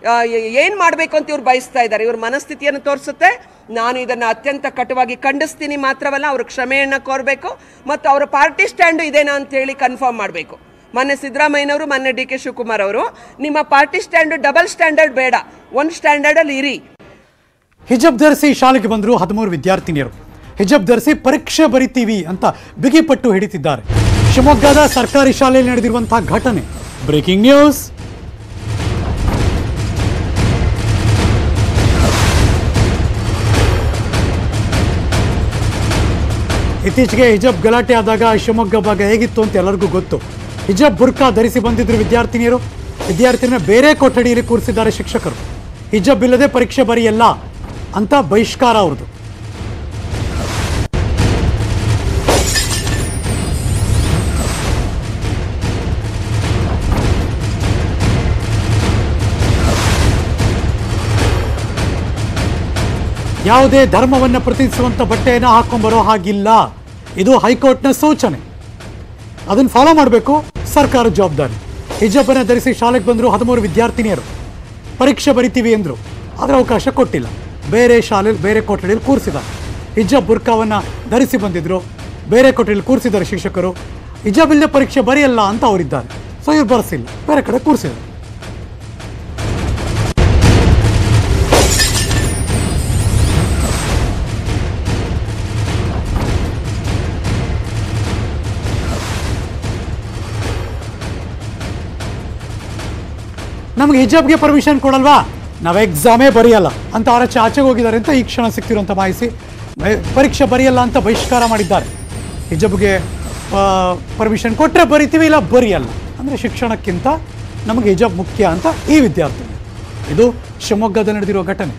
ಏನು ಮಾಡಬೇಕು ಅಂತ ಇವ್ರು ಬಯಸ್ತಾ ಇದ್ದಾರೆ ಇವ್ರ ಮನಸ್ಥಿತಿಯನ್ನು ತೋರಿಸುತ್ತೆ ನಾನು ಇದನ್ನು ಅತ್ಯಂತ ಕಟುವಾಗಿ ಖಂಡಿಸ್ತೀನಿ ಮಾತ್ರವಲ್ಲ ಅವರು ಕ್ಷಮೆಯನ್ನು ಕೋರಬೇಕು ಮತ್ತು ಅವರ ಪಾರ್ಟಿ ಸ್ಟ್ಯಾಂಡು ಇದೇನಾ ಅಂತ ಹೇಳಿ ಕನ್ಫರ್ಮ್ ಮಾಡಬೇಕು ಮೊನ್ನೆ ಸಿದ್ದರಾಮಯ್ಯನವರು ಮೊನ್ನೆ ಡಿ ಕೆ ಶಿವಕುಮಾರ್ ಅವರು ನಿಮ್ಮ ಪಾರ್ಟಿ ಸ್ಟ್ಯಾಂಡು ಡಬಲ್ ಸ್ಟ್ಯಾಂಡರ್ಡ್ ಬೇಡ ಒಂದು ಸ್ಟ್ಯಾಂಡರ್ಡಲ್ಲಿ ಇರಿ ಹಿಜಬ್ ಧರಿಸಿ ಶಾಲೆಗೆ ಬಂದರು ಹದಿಮೂರು ವಿದ್ಯಾರ್ಥಿನಿಯರು ಹಿಜಬ್ ಧರಿಸಿ ಪರೀಕ್ಷೆ ಬರಿತೀವಿ ಅಂತ ಬಿಗಿಪಟ್ಟು ಹಿಡಿತಿದ್ದಾರೆ ಶಿವಮೊಗ್ಗದ ಸರ್ಕಾರಿ ಶಾಲೆಯಲ್ಲಿ ನಡೆದಿರುವಂತಹ ಘಟನೆ ಬ್ರೇಕಿಂಗ್ ನ್ಯೂಸ್ ಇತ್ತೀಚೆಗೆ ಹಿಜಬ್ ಗಲಾಟೆ ಆದಾಗ ಶಿವಮೊಗ್ಗ ಭಾಗ ಹೇಗಿತ್ತು ಅಂತ ಎಲ್ಲರಿಗೂ ಗೊತ್ತು ಹಿಜಬ್ ಬುರ್ಕಾ ಧರಿಸಿ ಬಂದಿದ್ರು ವಿದ್ಯಾರ್ಥಿನಿಯರು ವಿದ್ಯಾರ್ಥಿನ ಬೇರೆ ಕೊಠಡಿಯಲ್ಲಿ ಕೂರಿಸಿದ್ದಾರೆ ಶಿಕ್ಷಕರು ಹಿಜಬ್ ಇಲ್ಲದೆ ಪರೀಕ್ಷೆ ಬರೆಯಲ್ಲ ಅಂತ ಬಹಿಷ್ಕಾರ ಅವ್ರದ್ದು ಯಾವುದೇ ಧರ್ಮವನ್ನು ಪ್ರತಿನಿಧಿಸುವಂಥ ಬಟ್ಟೆಯನ್ನು ಹಾಕೊಂಡ್ಬರೋ ಹಾಗಿಲ್ಲ ಇದು ಹೈಕೋರ್ಟ್ನ ಸೂಚನೆ ಅದನ್ನು ಫಾಲೋ ಮಾಡಬೇಕು ಸರ್ಕಾರ ಜವಾಬ್ದಾರಿ ಹಿಜಬ್ಬನ್ನು ಧರಿಸಿ ಶಾಲೆಗೆ ಬಂದರು ಹದಿಮೂರು ವಿದ್ಯಾರ್ಥಿನಿಯರು ಪರೀಕ್ಷೆ ಬರಿತೀವಿ ಎಂದರು ಆದರೆ ಅವಕಾಶ ಕೊಟ್ಟಿಲ್ಲ ಬೇರೆ ಶಾಲೆಯಲ್ಲಿ ಬೇರೆ ಕೊಠಡಿಯಲ್ಲಿ ಕೂರಿಸಿದ್ದಾರೆ ಹಿಜಬ್ ಬುರ್ಕಾವನ್ನು ಧರಿಸಿ ಬಂದಿದ್ರು ಬೇರೆ ಕೊಠಡಿಯಲ್ಲಿ ಕೂರಿಸಿದ್ದಾರೆ ಶಿಕ್ಷಕರು ಹಿಜಬ್ ಇಲ್ಲದೆ ಪರೀಕ್ಷೆ ಬರೆಯಲ್ಲ ಅಂತ ಅವರಿದ್ದಾರೆ ಸೊ ಇವ್ರು ಬರೆಸಿಲ್ಲ ಬೇರೆ ಕಡೆ ಕೂರಿಸಿದ್ದಾರೆ ನಮಗೆ ಹಿಜಾಬ್ಗೆ ಪರ್ಮಿಷನ್ ಕೊಡಲ್ವಾ ನಾವು ಎಕ್ಸಾಮೇ ಬರೆಯಲ್ಲ ಅಂತ ಆಚೆ ಆಚೆಗೆ ಹೋಗಿದ್ದಾರೆ ಅಂತ ಈ ಕ್ಷಣ ಸಿಕ್ತಿರುವಂಥ ಮಾಹಿತಿ ಬ- ಪರೀಕ್ಷೆ ಬರೆಯಲ್ಲ ಅಂತ ಬಹಿಷ್ಕಾರ ಮಾಡಿದ್ದಾರೆ ಹಿಜಬ್ಗೆ ಪರ್ಮಿಷನ್ ಕೊಟ್ಟರೆ ಬರಿತೀವಿ ಇಲ್ಲ ಬರೆಯಲ್ಲ ಅಂದರೆ ಶಿಕ್ಷಣಕ್ಕಿಂತ ನಮಗೆ ಹಿಜಾಬ್ ಮುಖ್ಯ ಅಂತ ಈ ವಿದ್ಯಾರ್ಥಿ ಇದು ಶಿವಮೊಗ್ಗದಲ್ಲಿ ನಡೆದಿರುವ ಘಟನೆ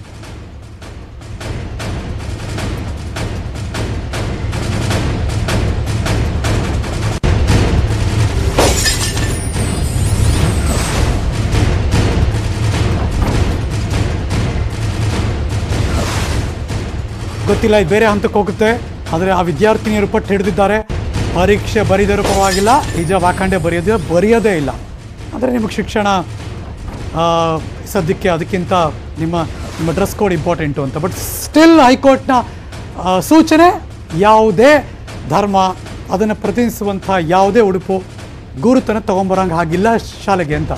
ಗೊತ್ತಿಲ್ಲ ಇದು ಬೇರೆ ಹಂತಕ್ಕೆ ಹೋಗುತ್ತೆ ಆದರೆ ಆ ವಿದ್ಯಾರ್ಥಿನಿಯರು ಪಟ್ಟು ಹಿಡಿದಿದ್ದಾರೆ ಪರೀಕ್ಷೆ ಬರೀದರೂ ಪರವಾಗಿಲ್ಲ ಹಿಜಾಬ್ ಹಾಕೊಂಡೇ ಬರೆಯೋದೇ ಬರೆಯೋದೇ ಇಲ್ಲ ಅಂದರೆ ನಿಮಗೆ ಶಿಕ್ಷಣ ಆ, ಸದ್ಯಕ್ಕೆ ಅದಕ್ಕಿಂತ ನಿಮ್ಮ ನಿಮ್ಮ ಡ್ರೆಸ್ ಕೋಡ್ ಇಂಪಾರ್ಟೆಂಟು ಅಂತ ಬಟ್ ಸ್ಟಿಲ್ ಹೈಕೋರ್ಟ್ನ ಆ, ಸೂಚನೆ ಯಾವುದೇ ಧರ್ಮ ಅದನ್ನು ಪ್ರತಿನಿಧಿಸುವಂಥ ಯಾವುದೇ ಉಡುಪು ಗುರುತನ ತಗೊಂಬರಂಗೆ ಹಾಗಿಲ್ಲ ಶಾಲೆಗೆ ಅಂತ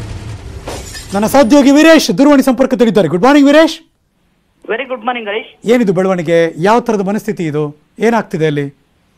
ನನ್ನ ಸಹೋದ್ಯೋಗಿ ವೀರೇಶ್ ದೂರವಾಣಿ ಸಂಪರ್ಕದಲ್ಲಿದ್ದಾರೆ good morning Veeresh very good morning Harish ಏನಿದು ಬೆಳವಣಿಗೆ ಯಾವ ಥರದ ಮನಸ್ಥಿತಿ ಇದು ಏನಾಗ್ತಿದೆ ಅಲ್ಲಿ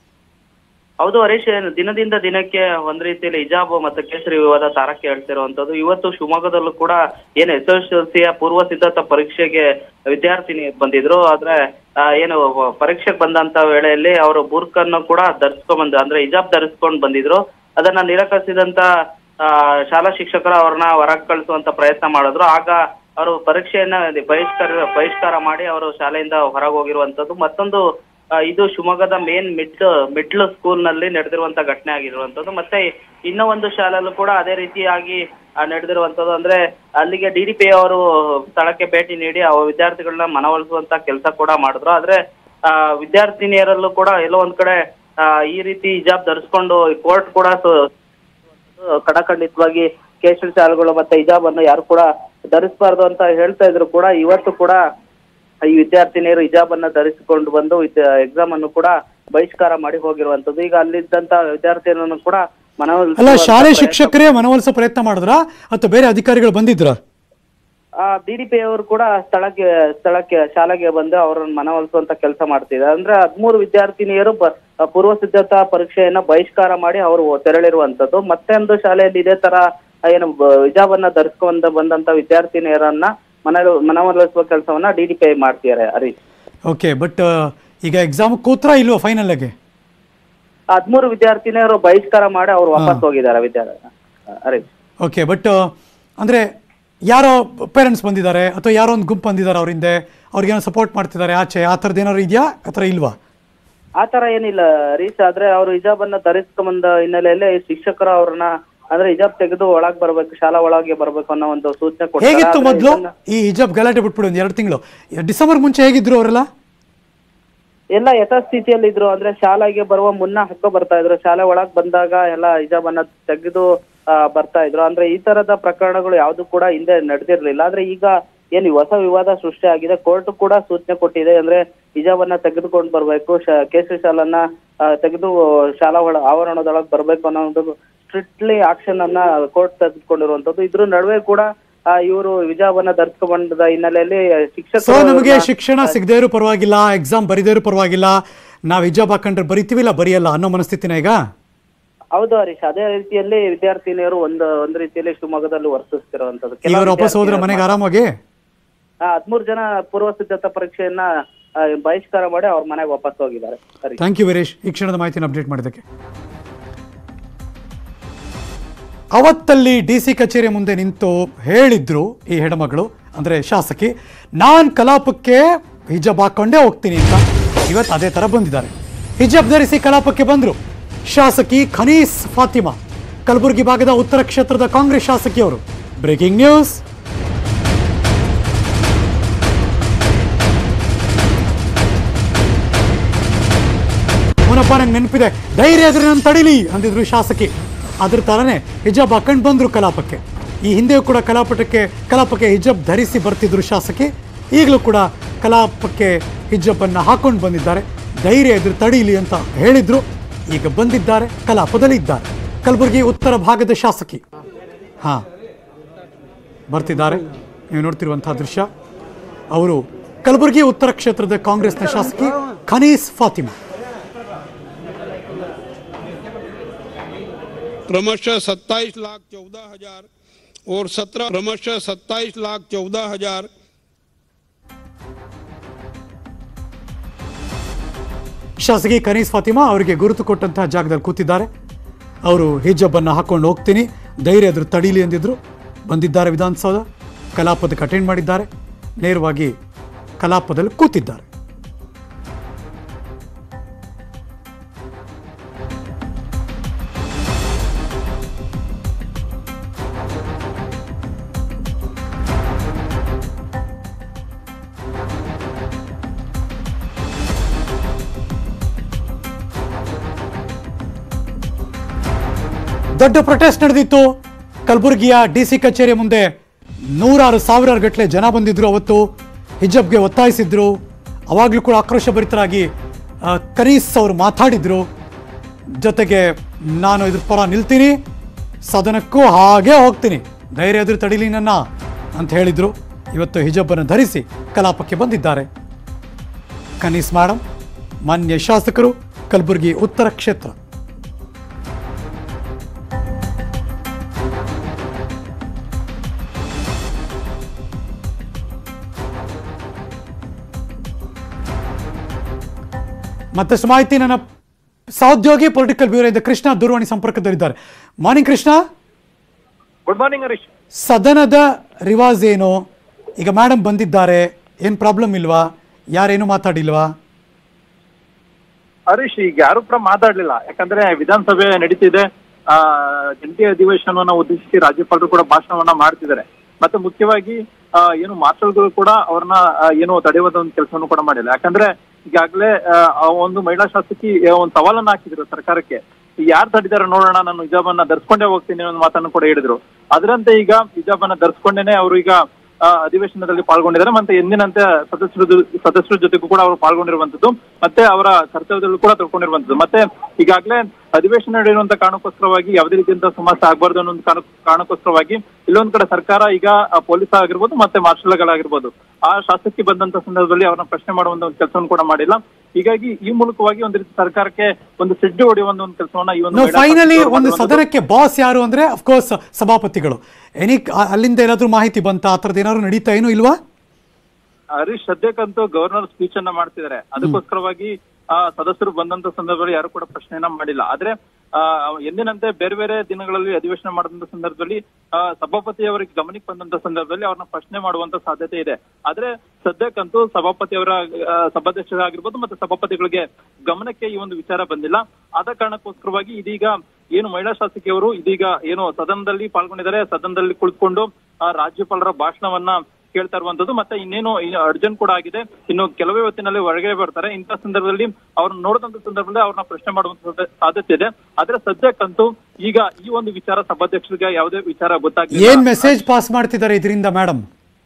ಹೌದು ಹರೀಶ್ ಏನು ದಿನದಿಂದ ದಿನಕ್ಕೆ ಒಂದ್ ರೀತಿಯಲ್ಲಿ ಹಿಜಾಬ್ ಮತ್ತೆ ಕೇಸರಿ ವಿವಾದ ತಾರಕ್ಕೆ ಹೇಳ್ತಿರುವಂತದ್ದು ಇವತ್ತು ಶಿವಮೊಗ್ಗದಲ್ಲೂ ಕೂಡ ಏನು ಎಸ್ ಎಸ್ ಎಲ್ ಸಿಯ ಪೂರ್ವ ಸಿದ್ಧತಾ ಪರೀಕ್ಷೆಗೆ ವಿದ್ಯಾರ್ಥಿನಿ ಬಂದಿದ್ರು ಆದ್ರೆ ಆ, ಏನು ಪರೀಕ್ಷೆಗೆ ಬಂದಂತ ವೇಳೆಯಲ್ಲಿ ಅವರು ಬುರ್ಕನ್ನು ಕೂಡ ಧರಿಸ್ಕೊಂಡ್ ಬಂದ ಅಂದ್ರೆ ಹಿಜಾಬ್ ಧರಿಸ್ಕೊಂಡ್ ಬಂದಿದ್ರು ಅದನ್ನ ನಿರಾಕರಿಸಿದಂತ ಆ, ಶಾಲಾ ಶಿಕ್ಷಕರು ಅವ್ರನ್ನ ಹೊರಗೆ ಕಳಿಸುವಂತ ಪ್ರಯತ್ನ ಮಾಡಿದ್ರು ಆಗ ಅವರು ಪರೀಕ್ಷೆಯನ್ನ ಬಹಿಷ್ಕಾರ ಬಹಿಷ್ಕಾರ ಮಾಡಿ ಅವರು ಶಾಲೆಯಿಂದ ಹೊರಗೆ ಹೋಗಿರುವಂತದ್ದು ಮತ್ತೊಂದು ಆ, ಇದು ಶಿವಮೊಗ್ಗದ ಮೇನ್ ಮಿಡ್ ಮಿಡ್ಲ್ ಸ್ಕೂಲ್ ನಲ್ಲಿ ನಡೆದಿರುವಂತ ಘಟನೆ ಆಗಿರುವಂತದ್ದು ಮತ್ತೆ ಇನ್ನೂ ಒಂದು ಶಾಲೆಯಲ್ಲೂ ಕೂಡ ಅದೇ ರೀತಿಯಾಗಿ ಆ, ನಡೆದಿರುವಂತದ್ದು ಅಂದ್ರೆ ಅಲ್ಲಿಗೆ ಡಿ ಡಿ ಪಿ ಅವರು ಸ್ಥಳಕ್ಕೆ ಭೇಟಿ ನೀಡಿ ಆ ವಿದ್ಯಾರ್ಥಿಗಳನ್ನ ಮನವೊಲಿಸುವಂತ ಕೆಲಸ ಕೂಡ ಮಾಡಿದ್ರು ಆದ್ರೆ ಆ, ವಿದ್ಯಾರ್ಥಿನಿಯರಲ್ಲೂ ಕೂಡ ಎಲ್ಲೋ ಒಂದ್ ಕಡೆ ಆ, ಈ ರೀತಿ ಹಿಜಾಬ್ ಧರಿಸ್ಕೊಂಡು ಕೋರ್ಟ್ ಕೂಡ ಸು- ಕಡಖಂಡಿತವಾಗಿ ಕೇಸರಿ ಶಾಲೆಗಳು ಮತ್ತೆ ಹಿಜಾಬ್ ಅನ್ನು ಯಾರು ಕೂಡ ಧರಿಸಬಾರ್ದು ಅಂತ ಹೇಳ್ತಾ ಇದ್ರು ಕೂಡ ಇವತ್ತು ಕೂಡ ಈ ವಿದ್ಯಾರ್ಥಿನಿಯರು ಹಿಜಾಬ್ ಅನ್ನ ಧರಿಸಿಕೊಂಡು ಬಂದು ಎಕ್ಸಾಮ್ ಅನ್ನು ಕೂಡ ಬಹಿಷ್ಕಾರ ಮಾಡಿ ಹೋಗಿರುವಂತದ್ದು ಈಗ ಅಲ್ಲಿದ್ದಂತ ವಿದ್ಯಾರ್ಥಿಯನ್ನು ಕೂಡ ಅಲ್ಲ ಮನವೊಲಿಸುವಂತ ಶಾಲೆ ಪ್ರಯತ್ನ ಶಿಕ್ಷಕರೇ ಮನವೊಲಿಸೋ ಪ್ರಯತ್ನ ಮಾಡಿದ್ರಾ ಅಥವಾ ಬೇರೆ ಅಧಿಕಾರಿಗಳು ಬಂದಿದ್ರಾ ಆ ಡಿಡಿಪಿ ಅವರು ಕೂಡ ಸ್ಥಳಕ್ಕೆ ಸ್ಥಳಕ್ಕೆ ಶಾಲೆಗೆ ಬಂದು ಅವರನ್ನು ಮನವೊಲಿಸುವಂತ ಕೆಲಸ ಮಾಡ್ತಿದ್ದಾರೆ ಅಂದ್ರೆ ಹದ್ಮೂರು ವಿದ್ಯಾರ್ಥಿನಿಯರು ಬ- ಪೂರ್ವ ಸಿದ್ಧತಾ ಪರೀಕ್ಷೆಯನ್ನ ಬಹಿಷ್ಕಾರ ಮಾಡಿ ಅವರು ತೆರಳಿರುವಂತದ್ದು ಮತ್ತೊಂದು ಶಾಲೆಯಲ್ಲಿ ಇದೇ ತರ ಏನು ಬ- ಹಿಜಾಬನ್ನ ಧರಿಸ್ಕೊಂಡ್ ಬಂದಂತ ವಿದ್ಯಾರ್ಥಿನಿಯರನ್ನ ಮನ ಮನವೊಲಿಸುವ ಕೆಲಸವನ್ನ ಡಿಡಿಪಿ ಮಾಡ್ತಿದ್ದಾರೆ ಹರೀಶ್ ಓಕೆ ಬಟ್ ಈಗ ಎಕ್ಸಾಮ್ ಕೂತ್ರ ಇಲ್ವಾ ಫೈನಲ್ ಆಗಿ ಹದ್ಮೂರು ವಿದ್ಯಾರ್ಥಿನಿಯರು ಬಹಿಷ್ಕಾರ ಮಾಡಿ ಅವ್ರು ವಾಪಸ್ ಹೋಗಿದ್ದಾರೆ ವಿದ್ಯಾರ್ಥಿ ಹರೀಶ್ ಓಕೆ ಬಟ್ ಅಂದರೆ ಯಾರೋ ಪೇರೆಂಟ್ಸ್ ಬಂದಿದ್ದಾರೆ ಅಥವಾ ಯಾರೋ ಒಂದು ಗುಂಪು ಬಂದಿದ್ದಾರೆ ಅವ್ರ ಹಿಂದೆ ಅವ್ರಿಗೇನೋ ಸಪೋರ್ಟ್ ಮಾಡ್ತಿದ್ದಾರೆ ಆಚೆ ಆ ಥರದ್ದು ಏನಾದ್ರು ಇದೆಯಾ ಆ ಥರ ಇಲ್ವಾ ಆ ತರ ಏನಿಲ್ಲ ಹರೀಶ್ ಆದ್ರೆ ಅವರು ಹಿಜಾಬ್ ಅನ್ನ ಧರಿಸ್ಕೊಂಬಂದ ಹಿನ್ನೆಲೆಯಲ್ಲಿ ಶಿಕ್ಷಕರು ಅವ್ರನ್ನ ಅಂದ್ರೆ ಹಿಜಾಬ್ ತೆಗೆದು ಒಳಗ್ ಬರ್ಬೇಕು ಶಾಲಾ ಒಳಗೆ ಬರ್ಬೇಕು ಅನ್ನೋ ಒಂದು ಸೂಚನೆ ಕೊಡ್ತಾರೆ. ಹೇಗಿತ್ತು ಆದ್ರೆ ಮೊದಲು ಇದನ್ನ- ಈ ಹಿಜಾಬ್ ಗಲಾಟೆ ಬಿಟ್ಬಿಡಿ ಒಂದು ಎರಡು ತಿಂಗಳು ಡಿಸೆಂಬರ್ ಮುಂಚೆ ಹೇಗಿದ್ರು ಅವರೆಲ್ಲ ಎಲ್ಲ ಯಥಾಸ್ಥಿತಿಯಲ್ಲಿ ಇದ್ರು ಅಂದ್ರೆ ಶಾಲೆಗೆ ಬರುವ ಮುನ್ನ ಹಕ್ಕ ಬರ್ತಾ ಇದ್ರು ಶಾಲೆ ಒಳಗ್ ಬಂದಾಗ ಎಲ್ಲ ಹಿಜಾಬ್ ಅನ್ನ ತೆಗೆದು ಆ, ಬರ್ತಾ ಇದ್ರು ಅಂದ್ರೆ ಈ ತರದ ಪ್ರಕರಣಗಳು ಯಾವ್ದು ಕೂಡ ಹಿಂದೆ ನಡೆದಿರ್ಲಿಲ್ಲ ಆದ್ರೆ ಈಗ ಏನ್ ಈ ಹೊಸ ವಿವಾದ ಸೃಷ್ಟಿ ಆಗಿದೆ ಕೋರ್ಟ್ ಕೂಡ ಸೂಚನೆ ಕೊಟ್ಟಿದೆ ಅಂದ್ರೆ ಹಿಜಾಬ್ ಅನ್ನ ತೆಗೆದುಕೊಂಡು ಬರ್ಬೇಕು ಶ- ಕೇಸರಿ ಶಾಲನ್ನ ಆ, ತೆಗೆದು ಶಾಲಾ ಒಳ ಆವರಣದೊಳಗೆ ಬರ್ಬೇಕು ಅನ್ನೋ ಒಂದು ಸ್ಟ್ರಿಕ್ಟ್ಲಿ ಆಕ್ಷನ್ ಅನ್ನ ಕೋರ್ಟ್ ತೆಗೆದುಕೊಂಡಿರುವಂತದ್ದು ಇದ್ರ ನಡುವೆ ಕೂಡ ಇವರು ಹಿಜಾಬನ್ನ ಧರಿಸ್ಕೊಂಡ್ ಹಿನ್ನೆಲೆಯಲ್ಲಿ ಸೊ ಶಿಕ್ಷಕರು ನಮಗೆ ಅವ್ರನ್ನ- ಶಿಕ್ಷಣ ಸಿಗದೇ ಇರೋ ಪರವಾಗಿಲ್ಲ ಎಕ್ಸಾಮ್ ಬರೀದೇ ಇರೋ ಪರವಾಗಿಲ್ಲ ನಾವು ಹಿಜಾಬ್ ಹಾಕೊಂಡ್ರೆ ಬರಿತೀವಿ ಇಲ್ಲ ಬರೆಯಲ್ಲ ಅನ್ನೋ ಮನಸ್ಥಿತಿನ ಈಗ ಹೌದು ಹರೀಶ್ ಅದೇ ರೀತಿಯಲ್ಲಿ ವಿದ್ಯಾರ್ಥಿನಿಯರು ಒಂದು ಒಂದು ರೀತಿಯಲ್ಲಿ ಶಿವಮೊಗ್ಗದಲ್ಲಿ ವರ್ತಿಸ್ತಿರುವಂತದ್ದು ಈಗ ಅವ್ರು ವಾಪಸ್ ಹೋದ್ರೆ ಮನೆಗೆ ಆರಾಮಾಗಿ ಹದ್ಮೂರು ಜನ ಪೂರ್ವ ಸಿದ್ಧತಾ ಪರೀಕ್ಷೆಯನ್ನ ಆ, ಬಹಿಷ್ಕಾರ ಮಾಡಿ ಅವ್ರ ಮನೆಗೆ ವಾಪಸ್ ಹೋಗಿದ್ದಾರೆ ಸರಿ ಥ್ಯಾಂಕ್ ಯು ವೀರೇಶ್ ಈ ಕ್ಷಣದ ಮಾಹಿತಿನ ಅಪ್ಡೇಟ್ ಮಾಡಿದ್ದಕ್ಕೆ ಅವತ್ತಲ್ಲಿ ಡಿ ಸಿ ಕಚೇರಿ ಮುಂದೆ ನಿಂತು ಹೇಳಿದ್ರು ಈ ಹೆಣ್ಮಗಳು ಅಂದರೆ ಶಾಸಕಿ ನಾನು ಕಲಾಪಕ್ಕೆ ಹಿಜಾಬ್ ಹಾಕೊಂಡೇ ಹೋಗ್ತೀನಿ ಅಂತ ಇವತ್ತು ಅದೇ ಥರ ಬಂದಿದ್ದಾರೆ ಹಿಜಾಬ್ ಧರಿಸಿ ಕಲಾಪಕ್ಕೆ ಬಂದರು ಶಾಸಕಿ ಖನೀಸ್ ಫಾತಿಮಾ ಕಲಬುರಗಿ ಭಾಗದ ಉತ್ತರ ಕ್ಷೇತ್ರದ ಕಾಂಗ್ರೆಸ್ ಶಾಸಕಿಯವರು ಬ್ರೇಕಿಂಗ್ ನ್ಯೂಸ್ ಅವನಪ್ಪ ನಂಗೆ ನೆನಪಿದೆ ಧೈರ್ಯ ಎದುರು ನಾನು ತಡಿಲಿ ಅಂದಿದ್ರು ಶಾಸಕಿ ಅದ್ರ ಥರನೇ ಹಿಜಾಬ್ ಹಾಕೊಂಡು ಬಂದರು ಕಲಾಪಕ್ಕೆ ಈ ಹಿಂದೆಯೂ ಕೂಡ ಕಲಾಪಟಕ್ಕೆ ಕಲಾಪಕ್ಕೆ ಹಿಜಾಬ್ ಧರಿಸಿ ಬರ್ತಿದ್ರು ಶಾಸಕಿ ಈಗಲೂ ಕೂಡ ಕಲಾಪಕ್ಕೆ ಹಿಜಾಬನ್ನು ಹಾಕೊಂಡು ಬಂದಿದ್ದಾರೆ ಧೈರ್ಯ ಎದುರು ತಡೀಲಿ ಅಂತ ಹೇಳಿದ್ರು ಈಗ ಬಂದಿದ್ದಾರೆ ಕಲಾಪದಲ್ಲಿ ಇದ್ದಾರೆ ಕಲಬುರಗಿ ಉತ್ತರ ಭಾಗದ ಶಾಸಕಿ ಹಾಂ ಬರ್ತಿದ್ದಾರೆ ನೀವು ನೋಡ್ತಿರುವಂತಹ ದೃಶ್ಯ ಅವರು ಕಲಬುರಗಿ ಉತ್ತರ ಕ್ಷೇತ್ರದ ಕಾಂಗ್ರೆಸ್ನ ಶಾಸಕಿ ಖನೀಸ್ ಫಾತಿಮಾ क्रमशः सत्ताईस लाख चौदह हजार और सत्रह क्रमशः सत्ताईस लाख चौदह हजार ಶಾಸಕಿ ಖನೀಸ್ ಫಾತಿಮಾ ಅವರಿಗೆ ಗುರುತು ಕೊಟ್ಟಂತಹ ಜಾಗದಲ್ಲಿ ಕೂತಿದ್ದಾರೆ ಅವರು ಹಿಜಬ್ಬನ್ನು ಹಾಕೊಂಡು ಹೋಗ್ತೀನಿ ಧೈರ್ಯ ಎದುರು ತಡೀಲಿ ಎಂದಿದ್ರು ಬಂದಿದ್ದಾರೆ ವಿಧಾನಸೌಧ ಕಲಾಪದಕ್ಕೆ ಅಟೆಂಡ್ ಮಾಡಿದ್ದಾರೆ ನೇರವಾಗಿ ಕಲಾಪದಲ್ಲಿ ಕೂತಿದ್ದಾರೆ ದೊಡ್ಡ ಪ್ರೊಟೆಸ್ಟ್ ನಡೆದಿತ್ತು ಕಲಬುರಗಿಯ ಡಿ ಸಿ ಕಚೇರಿ ಮುಂದೆ ನೂರಾರು ಸಾವಿರಾರು ಗಟ್ಟಲೆ ಜನ ಬಂದಿದ್ರು ಅವತ್ತು ಹಿಜಬ್ಗೆ ಒತ್ತಾಯಿಸಿದ್ರು ಅವಾಗಲೂ ಕೂಡ ಆಕ್ರೋಶ ಭರಿತರಾಗಿ ಆ, ಕರೀಸ್ ಅವರು ಮಾತಾಡಿದ್ರು ಜೊತೆಗೆ ನಾನು ಇದ್ರ ಪರ ನಿಲ್ತೀನಿ ಸದನಕ್ಕೂ ಹಾಗೆ ಹೋಗ್ತೀನಿ ಧೈರ್ಯ ಎದುರು ತಡಿಲಿ ನನ್ನ ಅಂತ ಹೇಳಿದ್ರು ಇವತ್ತು ಹಿಜಬ್ಬನ್ನು ಧರಿಸಿ ಕಲಾಪಕ್ಕೆ ಬಂದಿದ್ದಾರೆ ಕನೀಸ್ ಮೇಡಮ್ ಮಾನ್ಯ ಶಾಸಕರು ಕಲಬುರಗಿ ಉತ್ತರ ಕ್ಷೇತ್ರ ಮತ್ತಷ್ಟು ಮಾಹಿತಿ ನನ್ನ ಸಹೋದ್ಯೋಗಿ ಪೊಲಿಟಿಕಲ್ ಬ್ಯೂರೋದಿಂದ ಕೃಷ್ಣ ದೂರವಾಣಿ ಸಂಪರ್ಕದಲ್ಲಿದ್ದಾರೆ morning Krishna good morning Harish ಸದನದ ರಿವಾಜ್ ಏನು ಈಗ ಮೇಡಮ್ ಬಂದಿದ್ದಾರೆ ಏನು ಪ್ರಾಬ್ಲಮ್ ಇಲ್ವಾ ಯಾರೇನು ಮಾತಾಡಿಲ್ವಾ ಹರೀಶ್ ಈಗ ಯಾರು ಕೂಡ ಮಾತಾಡ್ಲಿಲ್ಲ ಯಾಕಂದ್ರೆ ವಿಧಾನಸಭೆ ನಡೀತಿದೆ ಆ ಜಂಟಿ ಅಧಿವೇಶನವನ್ನ ಉದ್ದೇಶಿಸಿ ರಾಜ್ಯಪಾಲರು ಕೂಡ ಭಾಷಣವನ್ನ ಮಾಡ್ತಿದ್ದಾರೆ ಮತ್ತೆ ಮುಖ್ಯವಾಗಿ ಆ, ಏನು ಮಾರ್ಷಲ್ಗಳು ಕೂಡ ಅವ್ರನ್ನ ಆ, ಏನು ತಡೆಯುವಂತ ಒಂದು ಕೆಲಸವನ್ನು ಕೂಡ ಮಾಡಿಲ್ಲ ಯಾಕಂದ್ರೆ ಈಗಾಗಲೇ ಆ ಒಂದು ಮಹಿಳಾ ಶಾಸಕಿ ಆ, ಒಂದು ಸವಾಲನ್ನ ಹಾಕಿದ್ರು ಸರ್ಕಾರಕ್ಕೆ ಯಾರು ತಡಿದಾರೆ ನೋಡೋಣ ನಾನು ಹಿಜಾಬನ್ನ ಧರಿಸ್ಕೊಂಡೇ ಹೋಗ್ತೀನಿ ಅನ್ನೋ ಮಾತನ್ನು ಕೂಡ ಹೇಳಿದ್ರು ಅದರಂತೆ ಈಗ ಹಿಜಾಬನ್ನ ಧರಿಸ್ಕೊಂಡೇನೆ ಅವರು ಈಗ ಆ, ಅಧಿವೇಶನದಲ್ಲಿ ಪಾಲ್ಗೊಂಡಿದ್ದಾರೆ ಮತ್ತೆ ಎಂದಿನಂತೆ ಸದಸ್ಯರ ಜೊ- ಸದಸ್ಯರ ಜೊತೆಗೂ ಕೂಡ ಅವರು ಪಾಲ್ಗೊಂಡಿರುವಂತದ್ದು ಮತ್ತೆ ಅವರ ಕರ್ತವ್ಯದಲ್ಲೂ ಕೂಡ ತಿಳ್ಕೊಂಡಿರುವಂತದ್ದು ಮತ್ತೆ ಈಗಾಗಲೇ ಅಧಿವೇಶನ ನಡೆಯುವಂತ ಕಾರಣಕ್ಕೋಸ್ಕರವಾಗಿ ಯಾವುದೇ ರೀತಿಯಂತ ಸಮಸ್ಯೆ ಆಗಬಾರ್ದು ಅನ್ನೋ ಒಂದು ಕಾರಣ- ಕಾರಣಕ್ಕೋಸ್ಕರವಾಗಿ ಇಲ್ಲೊಂದ್ ಕಡೆ ಸರ್ಕಾರ ಈಗ ಆ, ಪೊಲೀಸ್ ಆಗಿರ್ಬೋದು ಮತ್ತೆ ಮಾರ್ಷಲ್ಗಳಾಗಿರ್ಬೋದು ಆ ಶಾಸಕಿ ಬಂದಂತ ಸಂದರ್ಭದಲ್ಲಿ ಅವ್ರನ್ನ ಪ್ರಶ್ನೆ ಮಾಡುವಂತ ಒಂದು ಕೆಲಸವನ್ನು ಕೂಡ ಮಾಡಿಲ್ಲ ಹೀಗಾಗಿ ಈ ಮೂಲಕವಾಗಿ ಒಂದು ರೀತಿ ಸರ್ಕಾರಕ್ಕೆ ಒಂದು ಸಿಡ್ಡು ಹೊಡೆಯುವಂತ ಒಂದು ಕೆಲಸವನ್ನ ಈ ಒಂದು ಮಹಿಳಾ ಫೈನಲಿ ಶಾಸಕಿಯವರು ಒಂದು ಮಾಡಿರುವಂತದ್ದು. ಸದನಕ್ಕೆ ಬಾಸ್ ಯಾರು ಅಂದ್ರೆ ಅಫ್ಕೋರ್ಸ್ ಸಭಾಪತಿಗಳು ಎನಿ ಅಲ್ಲಿಂದ ಏನಾದ್ರೂ ಮಾಹಿತಿ ಬಂತ ಆ ಥರದ್ದು ಏನಾದ್ರು ನಡೀತಾ ಏನು ಇಲ್ವಾ ಹರೀಶ್ ಸದ್ಯಕ್ಕಂತೂ ಗವರ್ನರ್ ಸ್ಪೀಚ್ ಅನ್ನ ಮಾಡ್ತಿದ್ದಾರೆ ಅದಕ್ಕೋಸ್ಕರವಾಗಿ ಆ ಸದಸ್ಯರು ಬಂದಂತ ಸಂದರ್ಭದಲ್ಲಿ ಯಾರು ಕೂಡ ಪ್ರಶ್ನೆಯನ್ನ ಮಾಡಿಲ್ಲ ಆದ್ರೆ ಆ ಎಂದಿನಂತೆ ಬೇರೆ ಬೇರೆ ದಿನಗಳಲ್ಲಿ ಅಧಿವೇಶನ ಮಾಡಿದಂತ ಸಂದರ್ಭದಲ್ಲಿ ಆ ಸಭಾಪತಿ ಅವರಿಗೆ ಗಮನಕ್ಕೆ ಬಂದಂತ ಸಂದರ್ಭದಲ್ಲಿ ಅವ್ರನ್ನ ಪ್ರಶ್ನೆ ಮಾಡುವಂತ ಸಾಧ್ಯತೆ ಇದೆ ಆದ್ರೆ ಸದ್ಯಕ್ಕಂತೂ ಸಭಾಪತಿ ಅವರ ಆ, ಸಭಾಧ್ಯಕ್ಷರಾಗಿರ್ಬೋದು ಮತ್ತೆ ಸಭಾಪತಿಗಳಿಗೆ ಗಮನಕ್ಕೆ ಈ ಒಂದು ವಿಚಾರ ಬಂದಿಲ್ಲ ಆದ ಕಾರಣಕ್ಕೋಸ್ಕರವಾಗಿ ಇದೀಗ ಏನು ಮಹಿಳಾ ಶಾಸಕಿಯವರು ಇದೀಗ ಏನು ಸದನದಲ್ಲಿ ಪಾಲ್ಗೊಂಡಿದ್ದಾರೆ ಸದನದಲ್ಲಿ ಕುಳಿತುಕೊಂಡು ಆ ರಾಜ್ಯಪಾಲರ ಭಾಷಣವನ್ನ ಕೇಳ್ತಾ ಇರುವಂತದ್ದು ಮತ್ತೆ ಇನ್ನೇನು ಅರ್ಜೆಂಟ್ ಕೂಡ ಆಗಿದೆ ಇನ್ನು ಕೆಲವೇ ಹೊತ್ತಿನಲ್ಲಿ ಹೊರಗಡೆ ಬರ್ತಾರೆ ಇಂಥ ಸಂದರ್ಭದಲ್ಲಿ ಅವ್ರನ್ನ ನೋಡಿದಂತ ಸಂದರ್ಭದಲ್ಲಿ ಅವ್ರನ್ನ ಪ್ರಶ್ನೆ ಮಾಡುವಂತ ಸಾಧ್ಯ- ಸಾಧ್ಯತೆ ಇದೆ ಆದ್ರೆ ಸದ್ಯಕ್ಕಂತೂ ಈಗ ಈ ಒಂದು ವಿಚಾರ ಸಭಾಧ್ಯಕ್ಷರಿಗೆ ಯಾವುದೇ ವಿಚಾರ ಗೊತ್ತಾಗಿಲ್ಲ ಏನ್ ಮೆಸೇಜ್ ಪಾಸ್ ಮಾಡ್ತಿದ್ದಾರೆ ಇದರಿಂದ ಮೇಡಮ್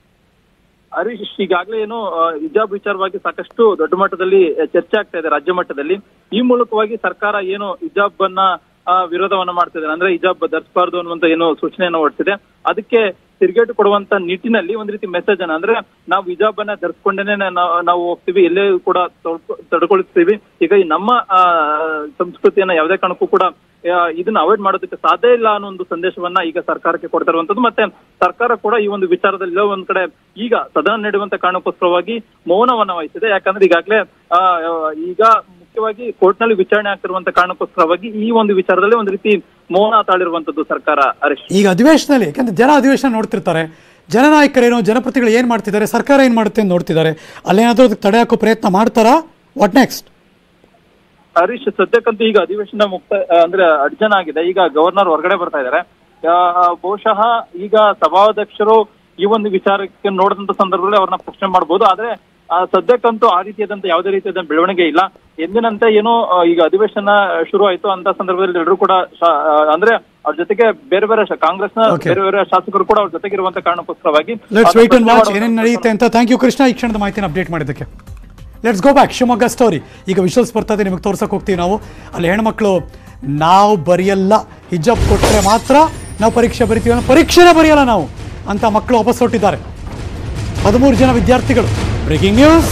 ಹರೀಶ್ ಈಗಾಗಲೇ ಏನು ಆ, ಹಿಜಾಬ್ ವಿಚಾರವಾಗಿ ಸಾಕಷ್ಟು ದೊಡ್ಡ ಮಟ್ಟದಲ್ಲಿ ಚರ್ಚೆ ಆಗ್ತಾ ಇದೆ ರಾಜ್ಯ ಮಟ್ಟದಲ್ಲಿ ಈ ಮೂಲಕವಾಗಿ ಸರ್ಕಾರ ಏನು ಹಿಜಾಬ್ ಅನ್ನ ಆ, ವಿರೋಧವನ್ನ ಮಾಡ್ತಿದೆ ಅಂದ್ರೆ ಹಿಜಾಬ್ ಧರಿಸಬಾರ್ದು ಅನ್ನುವಂತ ಏನು ಸೂಚನೆಯನ್ನು ಹೊರಟಿದೆ ಅದಕ್ಕೆ ತಿರುಗೇಟು ಕೊಡುವಂತ ನಿಟ್ಟಿನಲ್ಲಿ ಒಂದ್ ರೀತಿ ಮೆಸೇಜ್ ಅನ್ನ ಅಂದ್ರೆ ನಾವು ಹಿಜಾಬ್ ಅನ್ನ ಧರಿಸ್ಕೊಂಡೇನೆ ನಾವು ನಾವು ಹೋಗ್ತೀವಿ ಎಲ್ಲೇ ಕೂಡ ತೊಡ್ಕೊ- ತಡ್ಕೊಳ್ತೀವಿ ಈಗ ಈ ನಮ್ಮ ಆ, ಸಂಸ್ಕೃತಿಯನ್ನ ಯಾವುದೇ ಕಾರಣಕ್ಕೂ ಕೂಡ ಆ, ಇದನ್ನ ಅವಾಯ್ಡ್ ಮಾಡೋದಕ್ಕೆ ಸಾಧ್ಯ ಇಲ್ಲ ಅನ್ನೋ ಒಂದು ಸಂದೇಶವನ್ನ ಈಗ ಸರ್ಕಾರಕ್ಕೆ ಕೊಡ್ತಾ ಇರುವಂತದ್ದು ಮತ್ತೆ ಸರ್ಕಾರ ಕೂಡ ಈ ಒಂದು ವಿಚಾರದಲ್ಲಿ ಎಲ್ಲೋ ಒಂದ್ ಕಡೆ ಈಗ ಸದನ ನಡೆಯುವಂತ ಕಾರಣಕ್ಕೋಸ್ಕರವಾಗಿ ಮೌನವನ್ನ ವಹಿಸಿದೆ ಯಾಕಂದ್ರೆ ಈಗಾಗಲೇ ಆ, ಈಗ ಮುಖ್ಯವಾಗಿ ಕೋರ್ಟ್ ನಲ್ಲಿ ವಿಚಾರಣೆ ಆಗ್ತಿರುವಂತ ಕಾರಣಕ್ಕೋಸ್ಕರವಾಗಿ ಈ ಒಂದು ವಿಚಾರದಲ್ಲಿ ಒಂದು ರೀತಿ ಮೌನ ತಾಳಿರುವಂತದ್ದು ಸರ್ಕಾರ ಹರೀಶ್ ಈಗ ಅಧಿವೇಶನದಲ್ಲಿ ಯಾಕಂದ್ರೆ ಜನ ಅಧಿವೇಶನ ನೋಡ್ತಿರ್ತಾರೆ ಜನನಾಯಕರೇನು ಜನಪ್ರತಿಗಳು ಏನ್ ಮಾಡ್ತಿದ್ದಾರೆ ಸರ್ಕಾರ ಏನ್ ಮಾಡುತ್ತೆ ಅಂತ ನೋಡ್ತಿದ್ದಾರೆ ಅಲ್ಲೇನಾದ್ರೂ ಅದಕ್ಕೆ ತಡೆ ಹಾಕೋ ಪ್ರಯತ್ನ ಮಾಡ್ತಾರಾ ವಾಟ್ ನೆಕ್ಸ್ಟ್ ಹರೀಶ್ ಸದ್ಯಕ್ಕಂತೂ ಈಗ ಅಧಿವೇಶನ ಮುಕ್ತ ಆ, ಅಂದ್ರೆ ಅಡ್ಜನ್ ಆಗಿದೆ ಈಗ ಗವರ್ನರ್ ಹೊರಗಡೆ ಬರ್ತಾ ಇದ್ದಾರೆ ಆ, ಬಹುಶಃ ಈಗ ಸಭಾಧ್ಯಕ್ಷರು ಈ ಒಂದು ವಿಚಾರಕ್ಕೆ ನೋಡಿದಂತ ಸಂದರ್ಭದಲ್ಲಿ ಅವ್ರನ್ನ ಪ್ರಶ್ನೆ ಮಾಡಬಹುದು ಆದ್ರೆ ಆ, ಸದ್ಯಕ್ಕಂತೂ ಆ ರೀತಿಯಾದಂತ ಯಾವುದೇ ರೀತಿಯಾದ ಬೆಳವಣಿಗೆ ಇಲ್ಲ ಎಂದಿನಂತೆ ಏನು ಆ, ಈಗ ಅಧಿವೇಶನ ಶುರು ಆಯ್ತು ಅಂತ ಸಂದರ್ಭದಲ್ಲಿ ಎಲ್ಲರೂ ಕೂಡ ಶಾ- ಆ, ಅಂದ್ರೆ ಅವ್ರ ಜೊತೆಗೆ ಬೇರೆ ಬೇರೆ ಶಾ- ಕಾಂಗ್ರೆಸ್ನ Okay. ಬೇರೆ ಬೇರೆ ಶಾಸಕರು ಕೂಡ ಅವ್ರ ಜೊತೆಗಿರುವಂತ ಕಾರಣಕ್ಕೋಸ್ಕರವಾಗಿ ಲೆಟ್ಸ್ ಅವ್ರನ್ನ ವೈಟ್ ಅಂಡ್ ಪ್ರಶ್ನೆ ವಾಚ್ ಮಾಡುವಂತ ಏನೇನು ನಡೆಯುತ್ತೆ ಅಂತ ಥ್ಯಾಂಕ್ ಯು ಕೃಷ್ಣ ಈ ಕ್ಷಣದ ಮಾಹಿತಿನ ಅಪ್ಡೇಟ್ ಮಾಡಿದ್ದಕ್ಕೆ let's go back Shivamogga story ಈಗ ವಿಷುವಲ್ಸ್ ಬರ್ತಾ ಇದೆ ನಿಮಗೆ ತೋರ್ಸಕ್ಕೆ ಹೋಗ್ತೀವಿ ನಾವು ಅಲ್ಲಿ ಹೆಣ್ಮಕ್ಳು ನಾವು ಬರೆಯಲ್ಲ ಹಿಜಾಬ್ ಕೊಟ್ಟರೆ ಮಾತ್ರ ನಾವು ಪರೀಕ್ಷೆ ಬರಿತೀವಿ ಅನ್ನೋ ಪರೀಕ್ಷೆನೇ ಬರೆಯಲ್ಲ ನಾವು ಅಂತ ಮಕ್ಕಳು ವಾಪಸ್ ಹೊರಟಿದ್ದಾರೆ ಹದಿಮೂರು ಜನ ವಿದ್ಯಾರ್ಥಿಗಳು ಬ್ರೇಕಿಂಗ್ ನ್ಯೂಸ್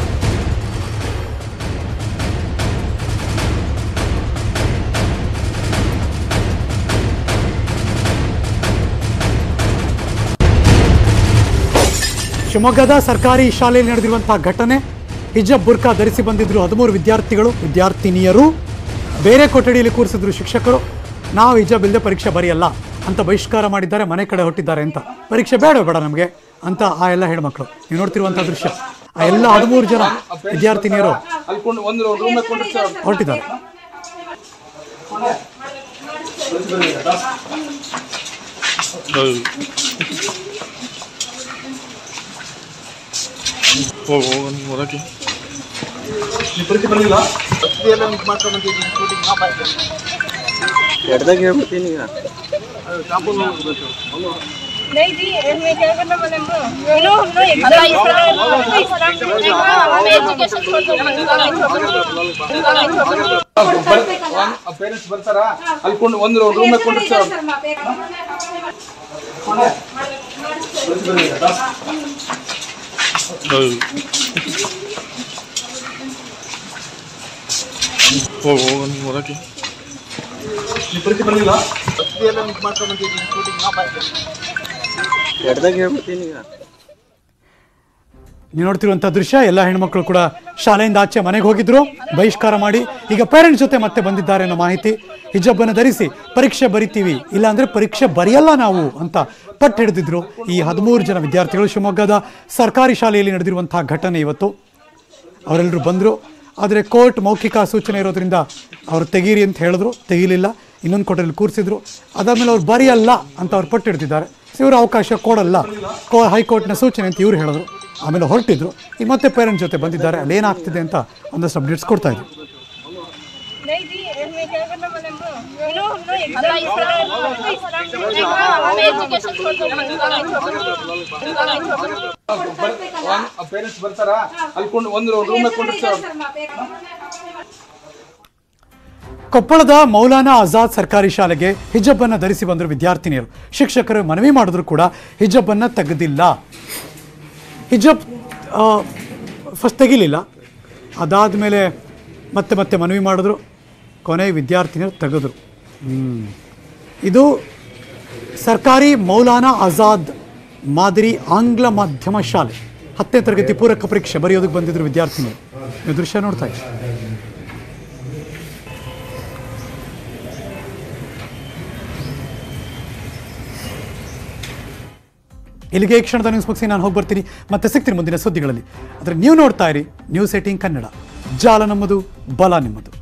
ಶಿವಮೊಗ್ಗದ ಸರ್ಕಾರಿ ಶಾಲೆಯಲ್ಲಿ ನಡೆದಿರುವಂತಹ ಘಟನೆ ಹಿಜಬ್ ಬುರ್ಕಾ ಧರಿಸಿ ಬಂದಿದ್ರು ಹದಿಮೂರು ವಿದ್ಯಾರ್ಥಿಗಳು ವಿದ್ಯಾರ್ಥಿನಿಯರು ಬೇರೆ ಕೊಠಡಿಯಲ್ಲಿ ಕೂರಿಸಿದ್ರು ಶಿಕ್ಷಕರು ನಾವು ಹಿಜಬ್ ಇಲ್ಲದೆ ಪರೀಕ್ಷೆ ಬರೆಯಲ್ಲ ಅಂತ ಬಹಿಷ್ಕಾರ ಮಾಡಿದ್ದಾರೆ ಮನೆ ಕಡೆ ಹೊಟ್ಟಿದ್ದಾರೆ ಅಂತ ಪರೀಕ್ಷೆ ಬೇಡ ಬೇಡ ನಮಗೆ ಅಂತ ಆ ಎಲ್ಲ ಹೆಣ್ಮಕ್ಳು ನೀವು ನೋಡ್ತಿರುವಂಥ ದೃಶ್ಯ ಆ ಎಲ್ಲ ಹದಿಮೂರು ಜನ ವಿದ್ಯಾರ್ಥಿನಿಯರು ಹೊರಟಿದ್ದಾರೆ ಹೊರಗೆ ಎಡ್ದಾಗ ಹೇಳ್ಬಿಡ್ತೀನಿ ಈಗ नहीं जी मैं क्या करना मैंने नो नो एग्जाम एजुकेशन छोड़ दो ಪೇರೆಂಟ್ಸ್ ಬರ್ತಾರಾ ಅಲ್ಲಿ ಕೊಂಡು ಒಂದು ರೂಮ್ ಕೊಂಡಿರ್ತಾರೆ ಹೋಗೋಣ ಹೊರಕ್ಕೆ ಪರೀಕ್ಷೆ ಬಂದಿಲ್ಲ ಎಡ್ದಾಗ ಹೇಳ್ಬಿಡ್ತೀನಿ ಈಗ ನೀವು ನೋಡ್ತಿರುವಂಥ ದೃಶ್ಯ ಎಲ್ಲ ಹೆಣ್ಮಕ್ಳು ಕೂಡ ಶಾಲೆಯಿಂದ ಆಚೆ ಮನೆಗೆ ಹೋಗಿದ್ರು ಬಹಿಷ್ಕಾರ ಮಾಡಿ ಈಗ ಪೇರೆಂಟ್ಸ್ ಜೊತೆ ಮತ್ತೆ ಬಂದಿದ್ದಾರೆ ಅನ್ನೋ ಮಾಹಿತಿ ಹಿಜಬ್ಬನ್ನು ಧರಿಸಿ ಪರೀಕ್ಷೆ ಬರಿತೀವಿ ಇಲ್ಲಾಂದ್ರೆ ಪರೀಕ್ಷೆ ಬರೆಯಲ್ಲ ನಾವು ಅಂತ ಪಟ್ಟು ಹಿಡಿದಿದ್ರು ಈ ಹದಿಮೂರು ಜನ ವಿದ್ಯಾರ್ಥಿಗಳು ಶಿವಮೊಗ್ಗದ ಸರ್ಕಾರಿ ಶಾಲೆಯಲ್ಲಿ ನಡೆದಿರುವಂತಹ ಘಟನೆ ಇವತ್ತು ಅವರೆಲ್ಲರೂ ಬಂದರು ಆದರೆ ಕೋರ್ಟ್ ಮೌಖಿಕ ಸೂಚನೆ ಇರೋದ್ರಿಂದ ಅವರು ತೆಗೀರಿ ಅಂತ ಹೇಳಿದ್ರು ತೆಗೀಲಿಲ್ಲ ಇನ್ನೊಂದು ಕೋಟಲ್ಲಿ ಕೂರಿಸಿದ್ರು ಅದಾದಮೇಲೆ ಅವ್ರು ಬರೆಯಲ್ಲ ಅಂತ ಅವ್ರು ಪಟ್ಟು ಹಿಡ್ತಿದ್ದಾರೆ ಇವರು ಅವಕಾಶ ಕೊಡಲ್ಲ ಕೋ ಹೈಕೋರ್ಟ್ನ ಸೂಚನೆ ಅಂತ ಇವ್ರು ಹೇಳಿದ್ರು ಆಮೇಲೆ ಹೊರಟಿದ್ರು ಈಗ ಮತ್ತೆ ಪೇರೆಂಟ್ಸ್ ಜೊತೆ ಬಂದಿದ್ದಾರೆ ಅಲ್ಲಿ ಏನಾಗ್ತಿದೆ ಅಂತ ಒಂದಷ್ಟು ಅಪ್ಡೇಟ್ಸ್ ಕೊಡ್ತಾ ಇದ್ರು नहीं जी मैं क्या करना मैंने नो नो एग्जाम एजुकेशन छोड़ दो ಪೇರೆಂಟ್ಸ್ ಬರ್ತಾರಾ ಅಲ್ಲಿ ಕೊಂಡು ಒಂದು ರೂಮ್ ಕೊಂಡಿರ್ತಾರೆ ಕೊಪ್ಪಳದ ಮೌಲಾನಾ ಆಜಾದ್ ಸರ್ಕಾರಿ ಶಾಲೆಗೆ ಹಿಜಬ್ಬನ್ನು ಧರಿಸಿ ಬಂದರು ವಿದ್ಯಾರ್ಥಿನಿಯರು ಶಿಕ್ಷಕರು ಮನವಿ ಮಾಡಿದ್ರು ಕೂಡ ಹಿಜಬ್ಬನ್ನು ತೆಗೆದಿಲ್ಲ ಹಿಜಬ್ ಫಸ್ಟ್ ತೆಗಿಲಿಲ್ಲ ಅದಾದಮೇಲೆ ಮತ್ತೆ ಮತ್ತೆ ಮನವಿ ಮಾಡಿದ್ರು ಕೊನೆ ವಿದ್ಯಾರ್ಥಿನಿಯರು ತೆಗೆದ್ರು ಹ್ಮ್. ಇದು ಸರ್ಕಾರಿ ಮೌಲಾನಾ ಆಜಾದ್ ಮಾದರಿ ಆಂಗ್ಲ ಮಾಧ್ಯಮ ಶಾಲೆ ಹತ್ತನೇ ತರಗತಿ ಪೂರಕ ಪರೀಕ್ಷೆ ಬರೆಯೋದಕ್ಕೆ ಬಂದಿದ್ರು ವಿದ್ಯಾರ್ಥಿನಿಯರು ನೀವು ದೃಶ್ಯ ನೋಡ್ತಾ ಇದ್ದೀವಿ ಇಲ್ಲಿಗೆ ಈ ಕ್ಷಣದ ನ್ಯೂಸ್ ಮುಗಿಸಿ ನಾನು ಹೋಗಿ ಬರ್ತೀನಿ ಮತ್ತೆ ಸಿಗ್ತೀನಿ ಮುಂದಿನ ಸುದ್ದಿಗಳಲ್ಲಿ ಆದರೆ ನೀವು ನೋಡ್ತಾ ಇರಿ ನ್ಯೂಸ್ ಏಟಿಂಗ್ ಕನ್ನಡ ಜಾಲ ನಮ್ಮದು ಬಲ ನಿಮ್ಮದು